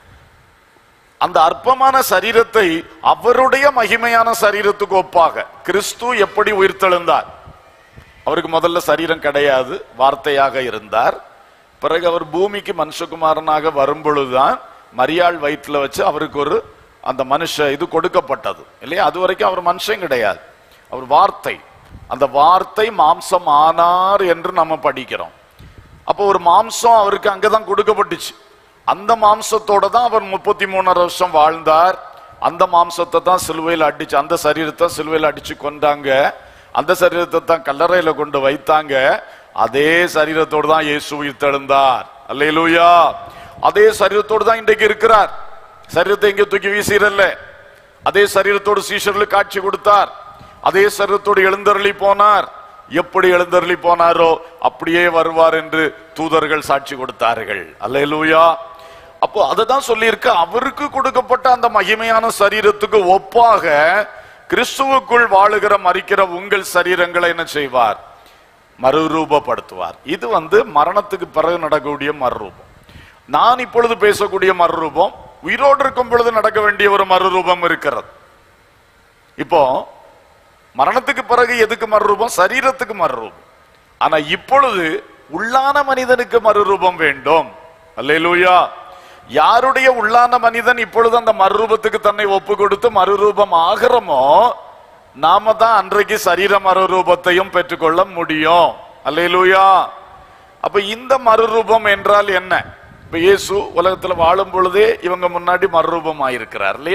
அந்த அற்பமான சரீரத்தை அவருடைய மகிமையான சரீரத்துக்கு ஒப்பாக கிறிஸ்து எப்படி உயிர்த்தெழுந்தார் அவருக்கு முதல்ல சரீரம் கிடையாது வார்த்தையாக இருந்தார் பிறகு அவர் பூமிக்கு மனுஷகுமாரனாக வரும்பொழுதுதான் மரியாள் வயிற்றுல வச்சு அவருக்கு ஒரு அந்த மனுஷ இது கொடுக்கப்பட்டது இல்லையா அது வரைக்கும் அவர் மனுஷன் கிடையாது அவர் வார்த்தை அந்த வார்த்தை மாம்சம் ஆனார் என்று நம்ம படிக்கிறோம் அப்போ ஒரு மாம்சம் அவருக்கு அங்கதான் கொடுக்கப்பட்டுச்சு அந்த மாம்சத்தோட தான் அவர் முப்பத்தி மூணரை வருஷம் வாழ்ந்தார் அந்த மாம்சத்தை தான் சிலுவையில் அடிச்சு அந்த சரீரத்தை சிலுவையில் அடிச்சு கொண்டாங்க அந்த சரீரத்தை தான் கல்லறையில கொண்டு வைத்தாங்க அதே சரீரத்தோடு தான் இயேசு உயிர்த்தெழுந்தார் அல்லேலூயா அதே சரீரத்தோடு தான் இன்றைக்கு இருக்கிறார் சரீரத்தை எங்க தூக்கி வீசிரல்ல அதே சரீரத்தோடு சீஷர்களுக்கு காட்சி கொடுத்தார் அதே சரீரத்தோடு எழுந்தருளி போனார் எப்படி எழுந்தருளி போனாரோ அப்படியே வருவார் என்று தூதர்கள் சாட்சி கொடுத்தார்கள் அல்லேலூயா அப்போ அதை தான் சொல்லியிருக்க அவருக்கு கொடுக்கப்பட்ட அந்த மகிமையான சரீரத்துக்கு ஒப்பாக கிறிஸ்துவுக்குள் வாழுகிற மறிக்கிற உங்கள் சரீரங்களை என்ன செய்வார் மறுரூபப்படுத்துவார் இது வந்து மரணத்துக்கு பிறகு நடக்கக்கூடிய மறுரூபம் நான் இப்பொழுது பேசக்கூடிய மறுரூபம் உயிரோடு இருக்கும் பொழுது நடக்க வேண்டிய ஒரு மறுரூபம் இருக்கிறது இப்போ மரணத்துக்கு பிறகு எதுக்கு மறுரூபம் சரீரத்துக்கு மறுரூபம் ஆனா இப்பொழுது உள்ளான மனிதனுக்கு மறுரூபம் வேண்டும் அல்லேலூயா யாருடைய உள்ளான மனிதன் இப்பொழுது அந்த மறுரூபத்துக்கு தன்னை ஒப்பு கொடுத்து மறுரூபம் ஆகிறோமோ நாம தான் அன்றைக்கு சரீர மறுரூபத்தையும் பெற்றுக்கொள்ள முடியும் அல்லேலூயா அப்ப இந்த மறுரூபம் என்றால் என்ன இப்ப இயேசு உலகத்துல வாழும் பொழுதே இவங்க முன்னாடி மறுரூபம் ஆயிருக்கிறார் இல்லையா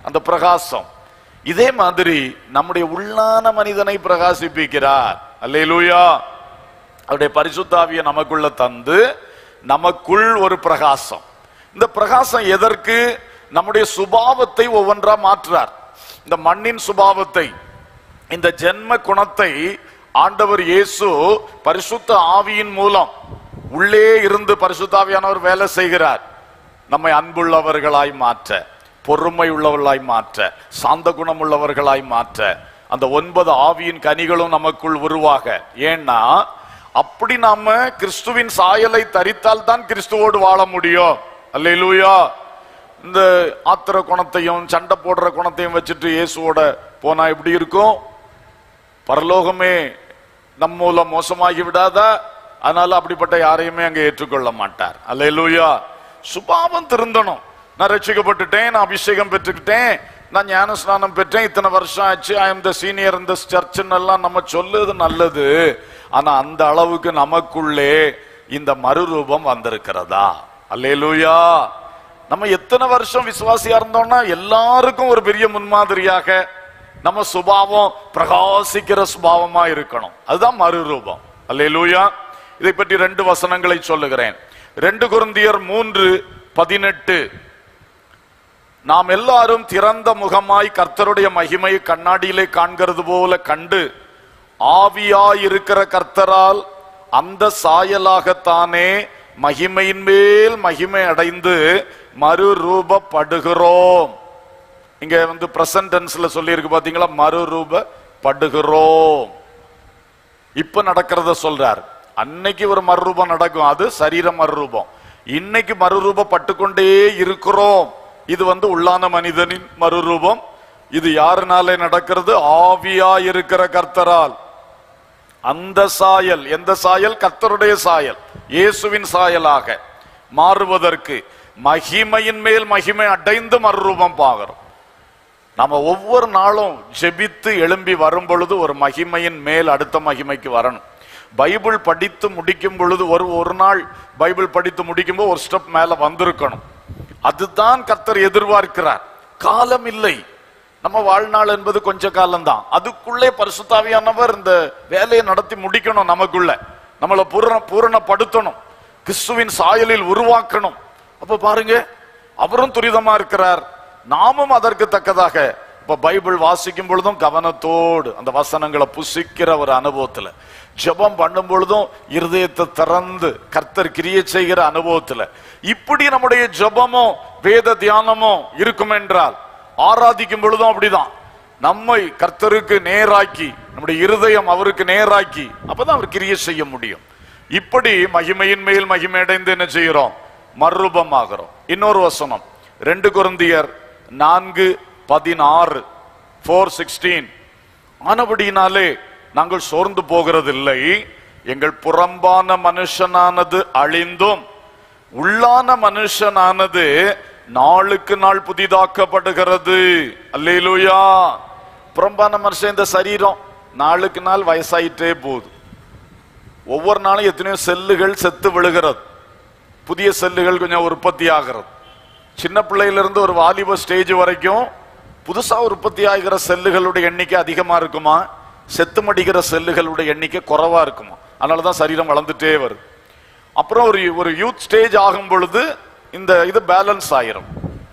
அந்த பிரகாசம் இதே மாதிரி நம்முடைய உள்ளான மனிதனை பிரகாசிப்பிக்கிறார் அல்லேலூயா அவருடைய பரிசுத்தாவிய நமக்குள்ள தந்து நமக்குள் ஒரு பிரகாசம் இந்த பிரகாசம் எதற்கு நம்முடைய சுபாவத்தை ஒவ்வொன்றா மாற்றுறார் இந்த மண்ணின் சுபாவத்தை இந்த ஜென்ம குணத்தை ஆண்டவர் இயேசு பரிசுத்த ஆவியின் மூலம் உள்ளே இருந்து பரிசுத்தாவியானவர் வேலை செய்கிறார் நம்மை அன்புள்ளவர்களாய் மாற்ற பொறுமை உள்ளவர்களாய் மாற்ற சாந்த குணம் உள்ளவர்களாய் மாற்ற அந்த ஒன்பது ஆவியின் கனிகளும் நமக்குள் உருவாக ஏன்னா அப்படி நாம கிறிஸ்துவின் சாயலை தரித்தால் தான் கிறிஸ்துவோடு வாழ முடியும் அல்லேலூயா இந்த ஆத்திர குணத்தையும் சண்டை போடுற குணத்தையும் வச்சுட்டு இயேசுவோட போனா எப்படி இருக்கும் பரலோகமே நம் மூலம் மோசமாகி விடாதா அதனால அப்படிப்பட்ட யாரையுமே அங்க ஏற்றுக்கொள்ள மாட்டார் அல்லேலூயா சுபாவம் திருந்தணும் நான் ரட்சிக்கப்பட்டுட்டேன் நான் அபிஷேகம் பெற்றுக்கிட்டேன் நான் ஞான ஸ்நானம் பெற்றேன் இத்தனை வருஷம் ஆச்சு ஐ எம் த சீனியர் இந்த சர்ச்சுன்னு எல்லாம் நம்ம சொல்லுது நல்லது ஆனா அந்த அளவுக்கு நமக்குள்ளே இந்த மறுரூபம் வந்திருக்கிறதா அல்லேலூயா நம்ம எத்தனை வருஷம் விசுவாசியா இருந்தோம்னா எல்லாருக்கும் ஒரு பெரிய முன்மாதிரியாக நம்ம சுபாவம் பிரகாசிக்கிற சுபாவமா இருக்கணும் அதுதான் மறுரூபம் அல்லேலூயா இதை பற்றி ரெண்டு வசனங்களை சொல்லுகிறேன் ரெண்டு குருந்தியர் மூன்று பதினெட்டு நாம் எல்லாரும் திறந்த முகமாய் கர்த்தருடைய மகிமையை கண்ணாடியிலே காண்கிறது போல கண்டு ஆவியாயிருக்கிற கர்த்தரால் அந்த சாயலாகத்தானே மகிமையின் மேல் மகிமை அடைந்து மறுரூபப்படுகிறோம் இங்க வந்து பிரசன்ட் டென்ஸ்ல சொல்லி இருக்கு பாத்தீங்களா மறுரூபப்படுகிறோம் இப்ப நடக்கிறத சொல்றார் அன்னைக்கு ஒரு மறுரூபம் நடக்கும் அது சரீர மறுரூபம் இன்னைக்கு மறுரூபப்பட்டு கொண்டே இருக்கிறோம் இது வந்து உள்ளான மனிதனின் மறுரூபம் இது யாருனாலே நடக்கிறது ஆவியா இருக்கிற கர்த்தரால் அந்த சாயல் எந்த சாயல் கர்த்தருடைய சாயல் இயேசுவின் சாயலாக மாறுவதற்கு மகிமையின் மேல் மகிமை அடைந்து மறுரூபம் பாகிறோம் நம்ம ஒவ்வொரு நாளும் ஜெபித்து எழும்பி வரும் பொழுது ஒரு மகிமையின் மேல் அடுத்த மகிமைக்கு வரணும் பைபிள் படித்து முடிக்கும் பொழுது ஒரு ஒரு நாள் பைபிள் படித்து முடிக்கும் போது ஒரு ஸ்டெப் மேல வந்திருக்கணும் அதுதான் கர்த்தர் எதிர்பார்க்கிறார் காலம் இல்லை நம்ம வாழ்நாள் என்பது கொஞ்ச காலம்தான் அதுக்குள்ளே பரிசுத்தாவியானவர் இந்த வேலையை நடத்தி முடிக்கணும் நமக்குள்ள நம்மளை பூரண பூரணப்படுத்தணும் கிறிஸ்துவின் சாயலில் உருவாக்கணும் அப்ப பாருங்க அவரும் துரிதமா இருக்கிறார் நாமும் அதற்கு தக்கதாக இப்ப பைபிள் வாசிக்கும் பொழுதும் கவனத்தோடு அந்த வசனங்களை புசிக்கிற ஒரு அனுபவத்துல ஜெபம் பண்ணும் பொழுதும் இருதயத்தை திறந்து கர்த்தர் கிரியை செய்கிற அனுபவத்துல இப்படி நம்முடைய ஜெபமும் வேத தியானமும் இருக்கும் என்றால் ஆராதிக்கும் பொழுதும் அப்படிதான் நம்மை கர்த்தருக்கு நேராக்கி நம்முடைய இருதயம் அவருக்கு நேராக்கி அப்பதான் அவர் கிரியை செய்ய முடியும் இப்படி மகிமையின் மேல் மகிமை அடைந்து என்ன செய்கிறோம் மறுரூபமாகிறோம் இன்னொரு வசனம் ரெண்டு குருந்தியர் நான்கு பதினாறு ஃபோர் சிக்ஸ்டீன் ஆனபடியினாலே நாங்கள் சோர்ந்து போகிறதில்லை எங்கள் புறம்பான மனுஷனானது அழிந்தும் உள்ளான மனுஷனானது நாளுக்கு நாள் புதிதாக்கப்படுகிறது அல்லேலூயா புறம்பான மனுஷன் இந்த சரீரம் நாளுக்கு நாள் வயசாயிட்டே போகுது ஒவ்வொரு நாளும் எத்தனையோ செல்லுகள் செத்து விழுகிறது புதிய செல்லுகள் கொஞ்சம் உற்பத்தி ஆகிறது சின்ன பிள்ளையில இருந்து ஒரு வாலிப ஸ்டேஜ் வரைக்கும் புதுசா உற்பத்தி ஆகிற செல்லுகளுடைய எண்ணிக்கை அதிகமா இருக்குமா செத்து மடிக்கிற செல்லுகளுடைய எண்ணிக்கை குறைவா இருக்குமா அதனாலதான் சரீரம் வளர்ந்துட்டே வருது அப்புறம் ஒரு ஒரு யூத் ஸ்டேஜ் ஆகும் பொழுது இந்த இது பேலன்ஸ் ஆயிரும்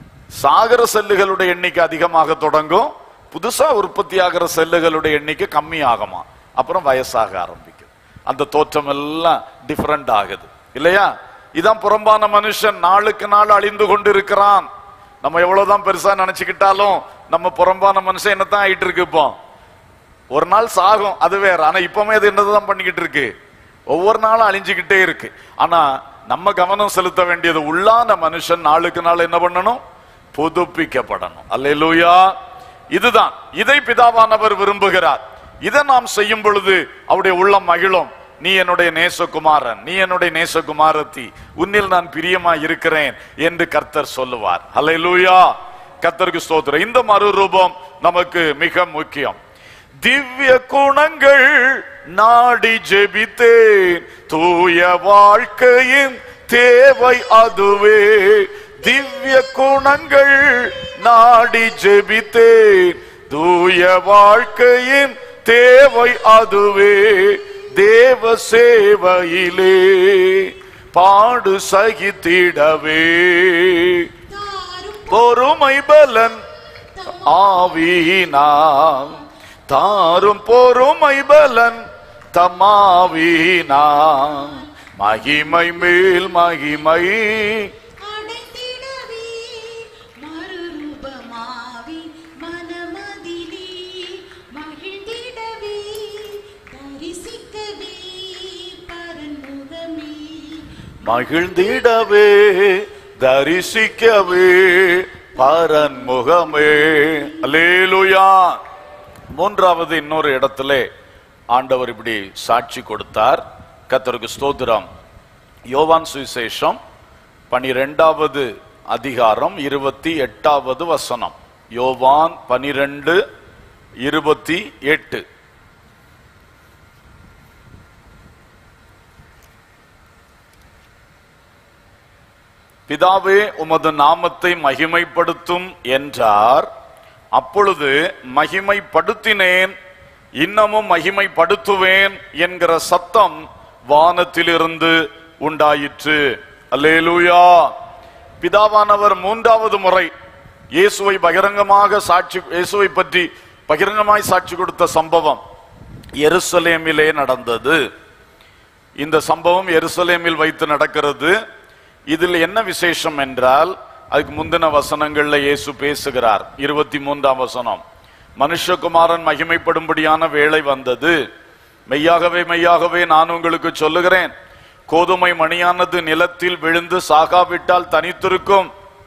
சாகர செல்லுகளுடைய எண்ணிக்கை அதிகமாக தொடங்கும் புதுசா உற்பத்தி ஆகிற செல்லுகளுடைய எண்ணிக்கை கம்மி ஆகுமா அப்புறம் வயசாக ஆரம்பிக்கும் அந்த தோற்றம் எல்லாம் டிஃபரெண்ட் ஆகுது இல்லையா இதான் புறம்பான மனுஷன் நாளுக்கு நாள் அழிந்து கொண்டு இருக்கிறான் நம்ம எவ்வளவுதான் பெருசா நினைச்சுக்கிட்டாலும் நம்ம புறம்பான மனுஷன் என்னத்தான் ஆயிட்டு இருக்கு இப்போ ஒரு நாள் சாகும் அது வேற ஆனா இப்பவுமே அது என்னதான் பண்ணிக்கிட்டு இருக்கு ஒவ்வொரு நாளும் அழிஞ்சுக்கிட்டே இருக்கு ஆனா நம்ம கவனம் செலுத்த வேண்டியது உள்ளான மனுஷன் நாளுக்கு நாள் என்ன பண்ணணும் புதுப்பிக்கப்படணும் அல்லேலூயா இதுதான் இதை பிதாவானவர் விரும்புகிறார் இதை நாம் செய்யும் பொழுது அவருடைய உள்ளம் மகிழும் நீ என்னுடைய நேசகுமாரன் நீ என்னுடைய நேசகுமாரத்தி உன்னில் நான் பிரியமா இருக்கிறேன் என்று கர்த்தர் சொல்லுவார் அல்லேலூயா கர்த்தருக்கு ஸ்தோத்திரம் இந்த மறுரூபம் நமக்கு மிக முக்கியம் திவ்ய குணங்கள் நாடி ஜெபித்தேன் தூய வாழ்க்கையின் தேவை அதுவே திவ்ய குணங்கள் நாடி ஜெபித்தேன் தூய வாழ்க்கையின் தேவை அதுவே தேவ சேவையிலே பாடு சகித்திடவே தாரும் பொறுமை பலன் ஆவீனாம் தாரும் பொறுமை பலன் தமாவீனாம் மகிமை மேல் மகிமை அடைந்திடவே மறுரூபமாவி மனமதிலே மகிழ்ந்திடவே தரிசிக்கவே பரன்முகமே மகிழ்ந்திடவே தரிசிக்கவே பரன்முகமே அல்லேலூயா மூன்றாவது இன்னொரு இடத்திலே ஆண்டவர் இப்படி சாட்சி கொடுத்தார் கர்த்தருக்கு ஸ்தோத்திரம் யோவான் சுவிசேஷம் பனிரெண்டாவது அதிகாரம் இருபத்தி எட்டாவது வசனம் யோவான் பனிரெண்டு இருபத்தி எட்டு பிதாவே உமது நாமத்தை மகிமைப்படுத்தும் என்றார் அப்பொழுது மகிமைப்படுத்தினேன் இன்னமும் மகிமைப்படுத்துவேன் என்கிற சத்தம் வானத்திலிருந்து உண்டாயிற்று அல்லேலூயா பிதாவானவர் மூன்றாவது முறை இயேசுவை பகிரங்கமாக சாட்சி இயேசுவை பற்றி பகிரங்கமாய் சாட்சி கொடுத்த சம்பவம் எருசலேமிலே நடந்தது இந்த சம்பவம் எருசலேமில் வைத்து நடக்கிறது இதில் என்ன விசேஷம் என்றால் அதுக்கு முந்தின வசனங்கள்ல இயேசு பேசுகிறார் இருபத்தி மூன்றாம் வசனம் மனுஷகுமாரன் மகிமைப்படும்படியான வேளை வந்தது மெய்யாகவே மெய்யாகவே நான் உங்களுக்கு சொல்லுகிறேன் கோதுமை மணியானது நிலத்தில் விழுந்து சாகாவிட்டால் தனித்திருக்கும்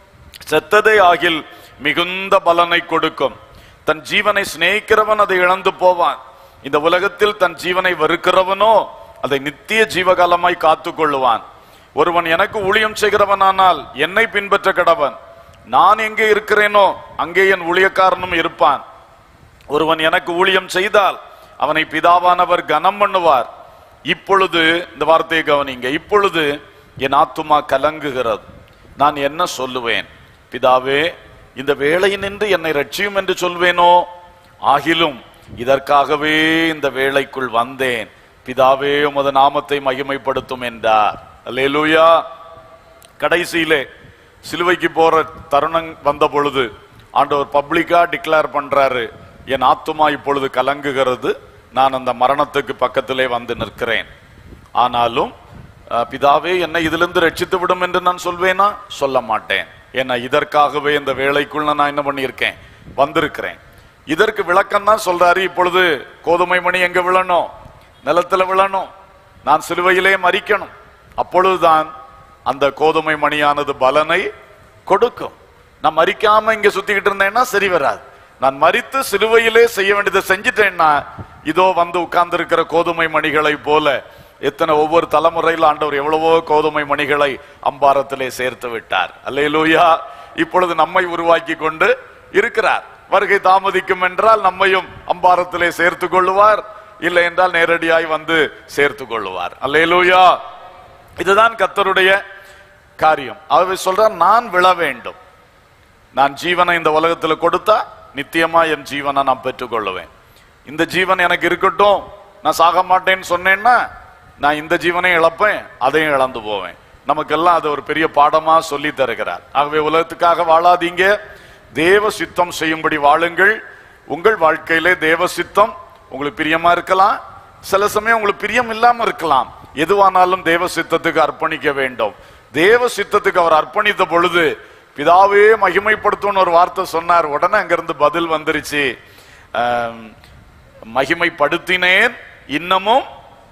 செத்ததே ஆகில் மிகுந்த பலனை கொடுக்கும் தன் ஜீவனை சிநேகிக்கிறவன் அதை இழந்து போவான் இந்த உலகத்தில் தன் ஜீவனை வெறுக்கிறவனோ அதை நித்திய ஜீவகாலமாய் காத்துக் கொள்ளுவான் ஒருவன் எனக்கு ஊழியம் செய்கிறவனானால் என்னை பின்பற்ற கடவன் நான் எங்கே இருக்கிறேனோ அங்கே என் ஊழியக்காரனும் இருப்பான் ஒருவன் எனக்கு ஊழியம் செய்தால் அவனை பிதாவானவர் கனம் பண்ணுவார் இப்பொழுது இந்த வார்த்தையை கவனிங்க இப்பொழுது என் ஆத்துமா கலங்குகிறது நான் என்ன சொல்லுவேன் பிதாவே இந்த வேளையினின்று என்னை ரட்சியும் என்று சொல்வேனோ ஆகிலும் இதற்காகவே இந்த வேளைக்குள் வந்தேன் பிதாவே உமது நாமத்தை மகிமைப்படுத்தும் என்றார் அல்லேலூயா கடைசியிலே சிலுவைக்கு போற தருணம் வந்த பொழுது ஆண்டவர் பப்ளிக்கா டிக்ளேர் பண்றாரு என் ஆத்துமா இப்பொழுது கலங்குகிறது நான் அந்த மரணத்துக்கு பக்கத்திலே வந்து நிற்கிறேன் ஆனாலும் அஹ், பிதாவே என்னை இதிலிருந்து ரட்சித்து விடும் என்று நான் சொல்வேனா சொல்ல மாட்டேன் ஏன்னா இதற்காகவே இந்த வேலைக்குள்ள நான் என்ன பண்ணியிருக்கேன் வந்திருக்கிறேன் இதற்கு விளக்கம் தான் சொல்றாரு இப்பொழுது கோதுமை மணி எங்க விழணும் நிலத்துல விழணும் நான் சிலுவையிலே மறிக்கணும் அப்பொழுதுதான் அந்த கோதுமை மணியானது பலனை கொடுக்கும் நான் மறிக்காம இங்க சுத்திக்கிட்டு இருந்தேன்னா சரி வராது நான் மறித்து சிலுவையிலே செய்ய வேண்டியதை செஞ்சுட்டேன்னா இதோ வந்து உட்கார்ந்து இருக்கிற கோதுமை மணிகளை போல எத்தனை ஒவ்வொரு தலைமுறையில் ஆண்டவர் எவ்வளவோ கோதுமை மணிகளை அம்பாரத்திலே சேர்த்து விட்டார் அல்லேலூயா இப்பொழுது நம்மை உருவாக்கி கொண்டு இருக்கிறார் வருகை தாமதிக்கும் என்றால் நம்மையும் அம்பாரத்திலே சேர்த்து கொள்ளுவார் இல்லை என்றால் நேரடியாய் வந்து சேர்த்து கொள்ளுவார் அல்லேலூயா இதுதான் கத்தருடைய காரியம் அவர் சொல்றார் நான் விழ வேண்டும் நான் ஜீவனை இந்த உலகத்துல கொடுத்தா நித்தியமா என் ஜீவனை நான் பெற்றுக்கொள்ளுவேன் இந்த ஜீவன் எனக்கு இருக்கட்டும் நான் சாக மாட்டேன்னு சொன்னேன்னா நான் இந்த ஜீவனையும் இழப்பேன் அதையும் இழந்து போவேன் நமக்கெல்லாம் அது ஒரு பெரிய பாடமா சொல்லி தருகிறார் ஆகவே உலகத்துக்காக வாழாதீங்க தேவ சித்தம் செய்யும்படி வாழுங்கள் உங்கள் வாழ்க்கையிலே தேவ சித்தம் உங்களுக்கு பிரியமா இருக்கலாம் சில சமயம் உங்களுக்கு பிரியம் இல்லாம இருக்கலாம் எதுவானாலும் தேவ சித்தத்துக்கு அர்ப்பணிக்க வேண்டும் தேவ சித்தத்துக்கு அவர் அர்ப்பணித்த பொழுது பிதாவே மகிமைப்படுத்தும்னு ஒரு வார்த்தை சொன்னார் உடனே அங்கிருந்து பதில் வந்துருச்சு ஆம், மகிமைப்படுத்தினேன் இன்னமும்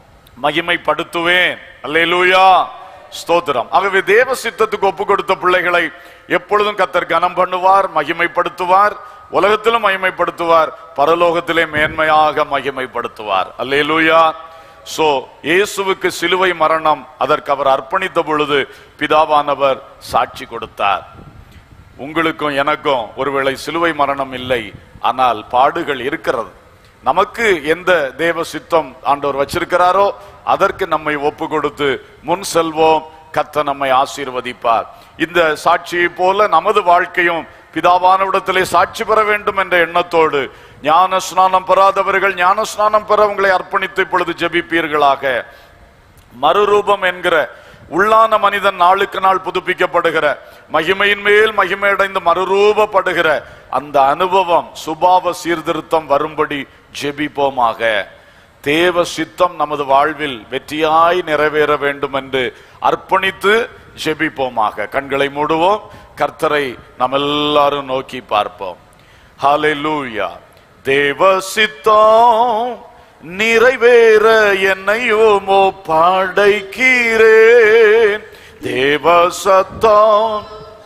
மகிமைப்படுத்துவேன் அல்லேலூயா ஸ்தோத்திரம் ஆகவே தேவ சித்தத்துக்கு ஒப்பு கொடுத்த பிள்ளைகளை எப்பொழுதும் கத்தர் கனம் பண்ணுவார் மகிமைப்படுத்துவார் உலகத்திலும் மகிமைப்படுத்துவார் பரலோகத்திலே மேன்மையாக மகிமைப்படுத்துவார் அல்லேலூயா சோ இயேசுவுக்கு சிலுவை மரணம் அதற்கு அவர் அர்ப்பணித்த பொழுது பிதாவானவர் சாட்சி கொடுத்தார் உங்களுக்கும் எனக்கும் ஒருவேளை சிலுவை மரணம் இல்லை ஆனால் பாடுகள் இருக்கிறது நமக்கு எந்த தேவ சித்தம் ஆண்டவர் வச்சிருக்கிறாரோ அதற்கு நம்மை ஒப்பு கொடுத்து முன் செல்வோம் கத்த நம்மை ஆசீர்வதிப்பார் இந்த சாட்சியை போல நமது வாழ்க்கையும் பிதாவானவிடத்திலே சாட்சி பெற வேண்டும் என்ற எண்ணத்தோடு ஞான ஸ்நானம் பெறாதவர்கள் ஞான ஸ்நானம் பெற உங்களை அர்ப்பணித்து இப்பொழுது ஜெபிப்பீர்களாக மறுரூபம் என்கிற உள்ளான மனிதன் நாளுக்கு நாள் புதுப்பிக்கப்படுகிற மகிமையின் மேல் மகிமையடைந்து மறுரூபப்படுகிற அந்த அனுபவம் சுபாவ சீர்திருத்தம் வரும்படி ஜெபிப்போமாக தேவ சித்தம் நமது வாழ்வில் வெற்றியாய் நிறைவேற வேண்டும் என்று அர்ப்பணித்து ஜெபிப்போமாக கண்களை மூடுவோம் கர்த்தரை நாம் எல்லாரும் நோக்கி பார்ப்போம் ஹalleluya தேவ சித்தம் நிறைவேற என்னையோமோ படைக்கிறேன் தேவ சத்தம்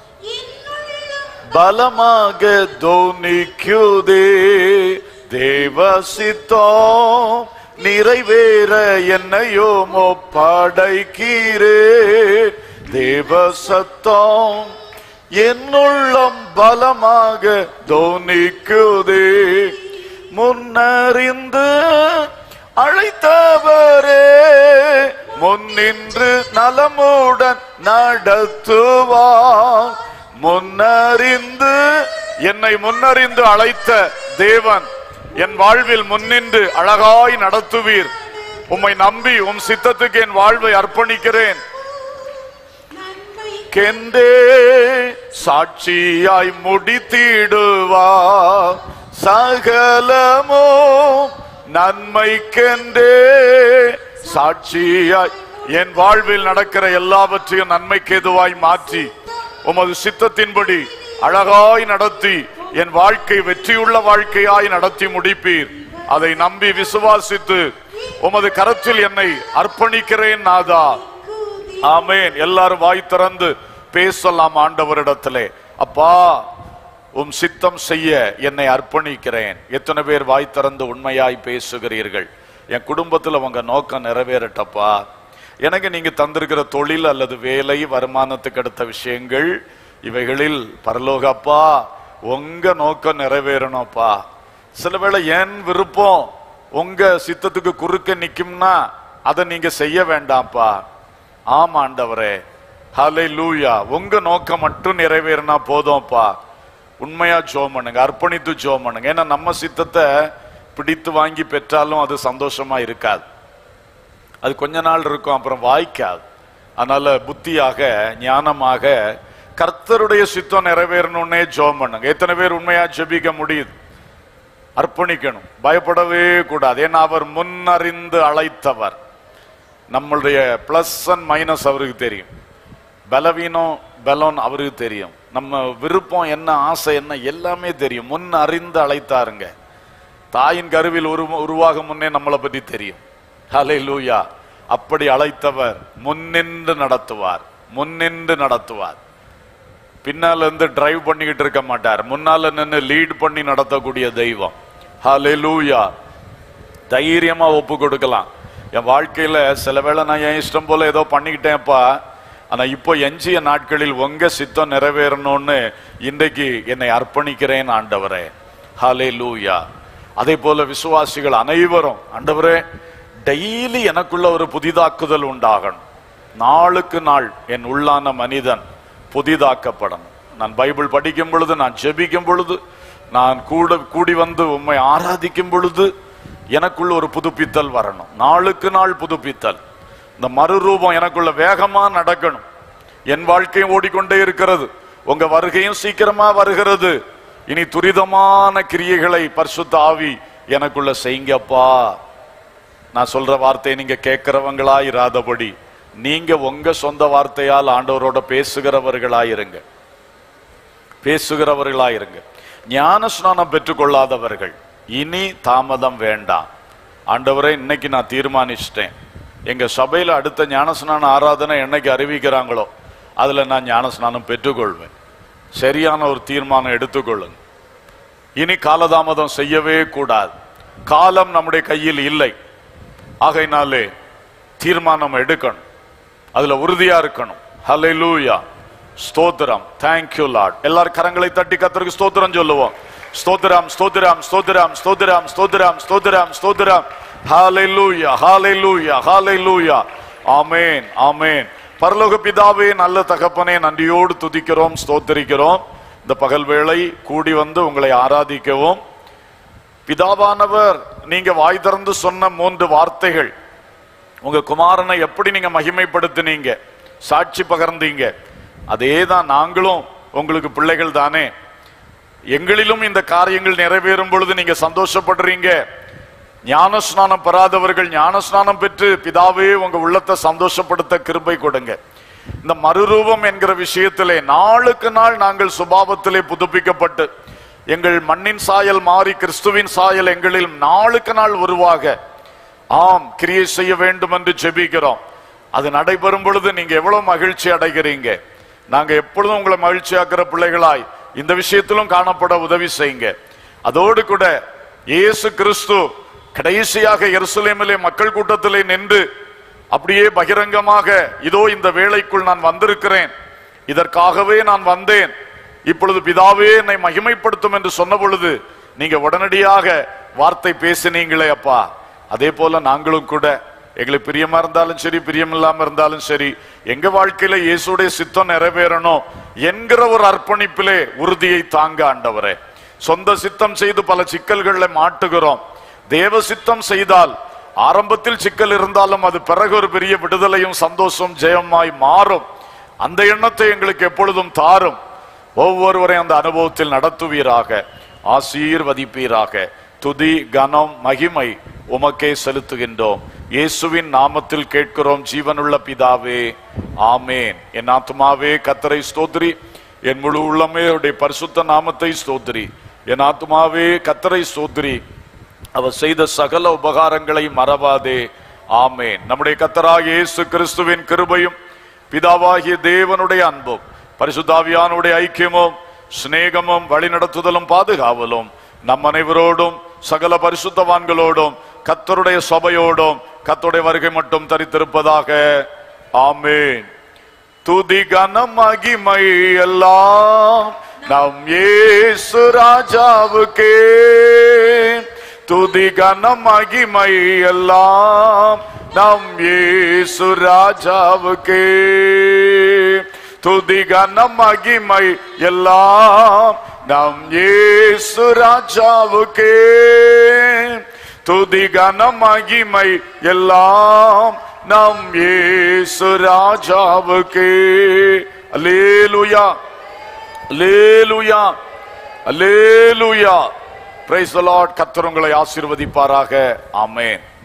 பலமாக தோனிக்குதே தேவ சித்தம் நிறைவேற என்னையோமோ படைக்கிறேன் தேவ சத்தம் என்னுள்ளம் பலமாக தோனிக்குதே முன்னறிந்து அழைத்தவரே முன்னின்று நலமுடன் நடத்துவார் முன்னறிந்து என்னை முன்னறிந்து அழைத்த தேவன் என் வாழ்வில் முன்னின்று அழகாய் நடத்துவீர் உம்மை நம்பி உம் சித்தத்துக்கு என் வாழ்வை அர்ப்பணிக்கிறேன் நன்மை கெண்டே சாட்சியாய் முடித்திடுவார் சகலமோ நன்மைக்கென்றே சாட்சியாய் என் வாழ்வில் நடக்கிற எல்லாவற்றையும் நன்மைக்கு எதுவாய் மாற்றி உமது சித்தத்தின்படி அழகாய் நடத்தி என் வாழ்க்கை வெற்றியுள்ள வாழ்க்கையாய் நடத்தி முடிப்பீர் அதை நம்பி விசுவாசித்து உமது கரத்தில் என்னை அர்ப்பணிக்கிறேன் நாதா ஆமென் எல்லாரும் வாய் திறந்து பேசலாம் ஆண்டவரிடத்திலே அப்பா உம் சித்தம் செய்ய என்னை அர்ப்பணிக்கிறேன் எத்தனை பேர் வாய் திறந்து உண்மையாய் பேசுகிறீர்கள் என் குடும்பத்துல உங்க நோக்கம் நிறைவேறட்டப்பா எனக்கு நீங்க தந்திருக்கிற தொழில் அல்லது வேலை வருமானத்துக்கு அடுத்த விஷயங்கள் இவைகளில் பரலோகப்பா உங்க நோக்கம் நிறைவேறணும்ப்பா சில வேளை என் விருப்பம் உங்க சித்தத்துக்கு குறுக்க நிக்கும்னா அதை நீங்க செய்ய வேண்டாம்ப்பா ஆமா ஆண்டவரே ஹலை லூயா உங்க நோக்கம் மட்டும் நிறைவேறினா போதும்ப்பா உண்மையா ஜோம் பண்ணுங்க அர்ப்பணித்து ஜோம் பண்ணுங்க ஏன்னா நம்ம சித்தத்தை பிடித்து வாங்கி பெற்றாலும் அது சந்தோஷமா இருக்காது அது கொஞ்ச நாள் இருக்கும் அப்புறம் வாய்க்காது அதனால புத்தியாக ஞானமாக கர்த்தருடைய சித்தம் நிறைவேறணும்னே ஜோம் பண்ணுங்க எத்தனை பேர் உண்மையா ஜெபிக்க முடியுது அர்ப்பணிக்கணும் பயப்படவே கூடாது ஏன்னா அவர் முன்னறிந்து அழைத்தவர் நம்மளுடைய பிளஸ் அண்ட் மைனஸ் அவருக்கு தெரியும் பலவீனம் பலன் அவருக்கு தெரியும் நம்ம விருப்பம் என்ன ஆசை என்ன எல்லாமே தெரியும் முன் அறிந்து அழைத்தாருங்க தாயின் கருவில் உரு உருவாகும் முன்னே நம்மளை பத்தி தெரியும் ஹலே லூயா அப்படி அழைத்தவர் முன்னின்று நடத்துவார் முன்னின்று நடத்துவார் பின்னால இருந்து டிரைவ் பண்ணிக்கிட்டு இருக்க மாட்டார் முன்னால நின்று லீட் பண்ணி நடத்தக்கூடிய தெய்வம் ஹலே லூயா தைரியமா ஒப்பு கொடுக்கலாம் என் வாழ்க்கையில சில வேளை நான் என் இஷ்டம் போல ஏதோ பண்ணிக்கிட்டேன்ப்பா ஆனா இப்போ எஞ்சிய நாட்களில் உங்க சித்தம் நிறைவேறணும்னு இன்றைக்கு என்னை அர்ப்பணிக்கிறேன் ஆண்டவரே ஹலே லூயா அதே போல விசுவாசிகள் அனைவரும் ஆண்டவரே டெய்லி எனக்குள்ள ஒரு புதிதாக்குதல் உண்டாகணும் நாளுக்கு நாள் என் உள்ளான மனிதன் புதிதாக்கப்படணும் நான் பைபிள் படிக்கும் பொழுது நான் ஜெபிக்கும் பொழுது நான் கூட கூடி வந்து உம்மை ஆராதிக்கும் பொழுது எனக்குள்ள ஒரு புதுப்பித்தல் வரணும் நாளுக்கு நாள் புதுப்பித்தல் இந்த மறுரூபம் எனக்குள்ள வேகமா நடக்கணும் என் வாழ்க்கையும் ஓடிக்கொண்டே இருக்கிறது உங்க வருகையும் சீக்கிரமா வருகிறது இனி துரிதமான கிரியைகளை பரிசுத்த ஆவி எனக்குள்ள செய்யுங்கப்பா நான் சொல்ற வார்த்தையை நீங்க கேட்கிறவங்களா இராதபடி நீங்க உங்க சொந்த வார்த்தையால் ஆண்டவரோட பேசுகிறவர்களாயிருங்க பேசுகிறவர்களாயிருங்க ஞான ஸ்நானம் பெற்றுக்கொள்ளாதவர்கள் இனி தாமதம் வேண்டாம் ஆண்டவரே இன்னைக்கு நான் தீர்மானிச்சிட்டேன் எங்க சபையில அடுத்த ஞானஸ்நான ஆராதனை என்னைக்கு அறிவிக்கிறாங்களோ அதுல நான் ஞானஸ்நானம் பெற்றுக்கொள்வேன் சரியான ஒரு தீர்மானம் எடுத்துக்கொள்ளுங்க இனி காலதாமதம் செய்யவே கூடாது காலம் நம்முடைய கையில் இல்லை ஆகையினாலே தீர்மானம் எடுக்கணும் அதுல உறுதியா இருக்கணும் ஹalleluya ஸ்தோத்திரம் thank you லார்ட் எல்லாரும் கரங்களை தட்டி கர்த்தருக்கு ஸ்தோத்திரம் சொல்லுவோம் ஸ்தோத்திரம் ஸ்தோத்திரம் ஸ்தோத்திரம் ஸ்தோத்திரம் ஸ்தோத்திரம் ஸ்தோத்திரம் ஸ்தோத்திரம் ஹalleluya ஹalleluya ஹalleluya ஆமென் ஆமென் பரலோக பிதாவே நல்ல தகப்பனே நன்றியோடு துதிக்கிறோம் ஸ்தோத்திரிக்கிறோம் இந்த பகல் வேளை கூடி வந்து உங்களை ஆராதிக்கவும் பிதாவானவர் நீங்க வாய் திறந்து சொன்ன மூன்று வார்த்தைகள் உங்க குமாரனை எப்படி நீங்க மகிமைப்படுத்தினீங்க சாட்சி பகர்ந்தீங்க அதே தான் நாங்களும் உங்களுக்கு பிள்ளைகள் தானே எங்களிலும் இந்த காரியங்கள் நிறைவேறும் பொழுது நீங்க சந்தோஷப்படுறீங்க ஞானஸ்நானம் பெறாதவர்கள் ஞானஸ்நானம் பெற்று பிதாவே உங்க உள்ளத்தை சந்தோஷப்படுத்த கிருபை கொடுங்க இந்த மறுரூபம் என்கிற விஷயத்திலே நாளுக்கு நாள் நாங்கள் சுபாவத்திலே புதுப்பிக்கப்பட்டு எங்கள் மண்ணின் சாயல் மாறி கிறிஸ்துவின் சாயல் எங்களில் நாளுக்கு நாள் உருவாக ஆம் கிரியை செய்ய வேண்டும் என்று ஜெபிக்கிறோம் அது நடைபெறும் பொழுது நீங்க எவ்வளவு மகிழ்ச்சி அடைகிறீங்க நாங்க எப்பொழுதும் உங்களை மகிழ்ச்சியாக்குற பிள்ளைகளாய் இந்த விஷயத்திலும் காணப்பட உதவி செய்யுங்க அதோடு கூட இயேசு கிறிஸ்து கடைசியாக எருசலேமிலே மக்கள் கூட்டத்திலே நின்று அப்படியே பகிரங்கமாக இதோ இந்த வேளைக்குள் நான் வந்திருக்கிறேன் இதற்காகவே நான் வந்தேன் இப்பொழுது பிதாவே என்னை மகிமைப்படுத்தும் என்று சொன்ன பொழுது நீங்க உடனடியாக வார்த்தை பேசினீங்களே அப்பா அதே போல நாங்களும் கூட எங்களுக்கு பிரியமா இருந்தாலும் சரி பிரியம் இல்லாம இருந்தாலும் சரி எங்க வாழ்க்கையில இயேசுடைய சித்தம் நிறைவேறணும் என்கிற ஒரு அர்ப்பணிப்பிலே உறுதியை தாங்க ஆண்டவரே சொந்த சித்தம் செய்து பல சிக்கல்களை மாட்டுகிறோம் தேவ சித்தம் செய்தால் ஆரம்பத்தில் சிக்கல் இருந்தாலும் அது பிறகு ஒரு பெரிய விடுதலையும் சந்தோஷம் ஜெயமாய் மாறும் அந்த எண்ணத்தை எங்களுக்கு எப்பொழுதும் தாரும் ஒவ்வொருவரையும் அந்த அனுபவத்தில் நடத்துவீராக ஆசீர்வதிப்பீராக துதி கனம் மகிமை உமக்கே செலுத்துகின்றோம் இயேசுவின் நாமத்தில் கேட்கிறோம் ஜீவனுள்ள பிதாவே ஆமேன் என் ஆத்துமாவே கத்தரை ஸ்தோத்திரி என் முழு உள்ளமே அவருடைய பரிசுத்த நாமத்தை ஸ்தோத்திரி என் ஆத்துமாவே கத்தரை ஸ்தோத்திரி அவர் செய்த சகல உபகாரங்களை மறவாதே ஆமேன் நம்முடைய கத்தராகிய இயேசு கிறிஸ்துவின் கிருபையும் பிதாவாகிய தேவனுடைய அன்பும் பரிசுத்தாவியானுடைய ஐக்கியமும் சிநேகமும் வழிநடத்துதலும் பாதுகாவலும் நம் அனைவரோடும் சகல பரிசுத்தவான்களோடும் கத்தருடைய சபையோடும் கத்தருடைய வருகை மட்டும் தரித்திருப்பதாக ஆமேன் துதி கனம் மகிமை எல்லாம் நம் இயேசு ராஜாவுக்கே துதி கனம் மகிமை எல்லாம் நம் இயேசு ராஜாவுக்கே துதி கனம் மகிமை எல்லாம் நம் இயேசு ராஜாவுக்கே துதி கனம் மகிமை எல்லாம் நம் இயேசு ராஜாவுக்கே அல்லேலூயா அல்லேலூயா அல்லேலூயா பிரைஸ் தி லார்ட் கர்த்தர் உங்களை ஆசீர்வதிப்பாராக ஆமென்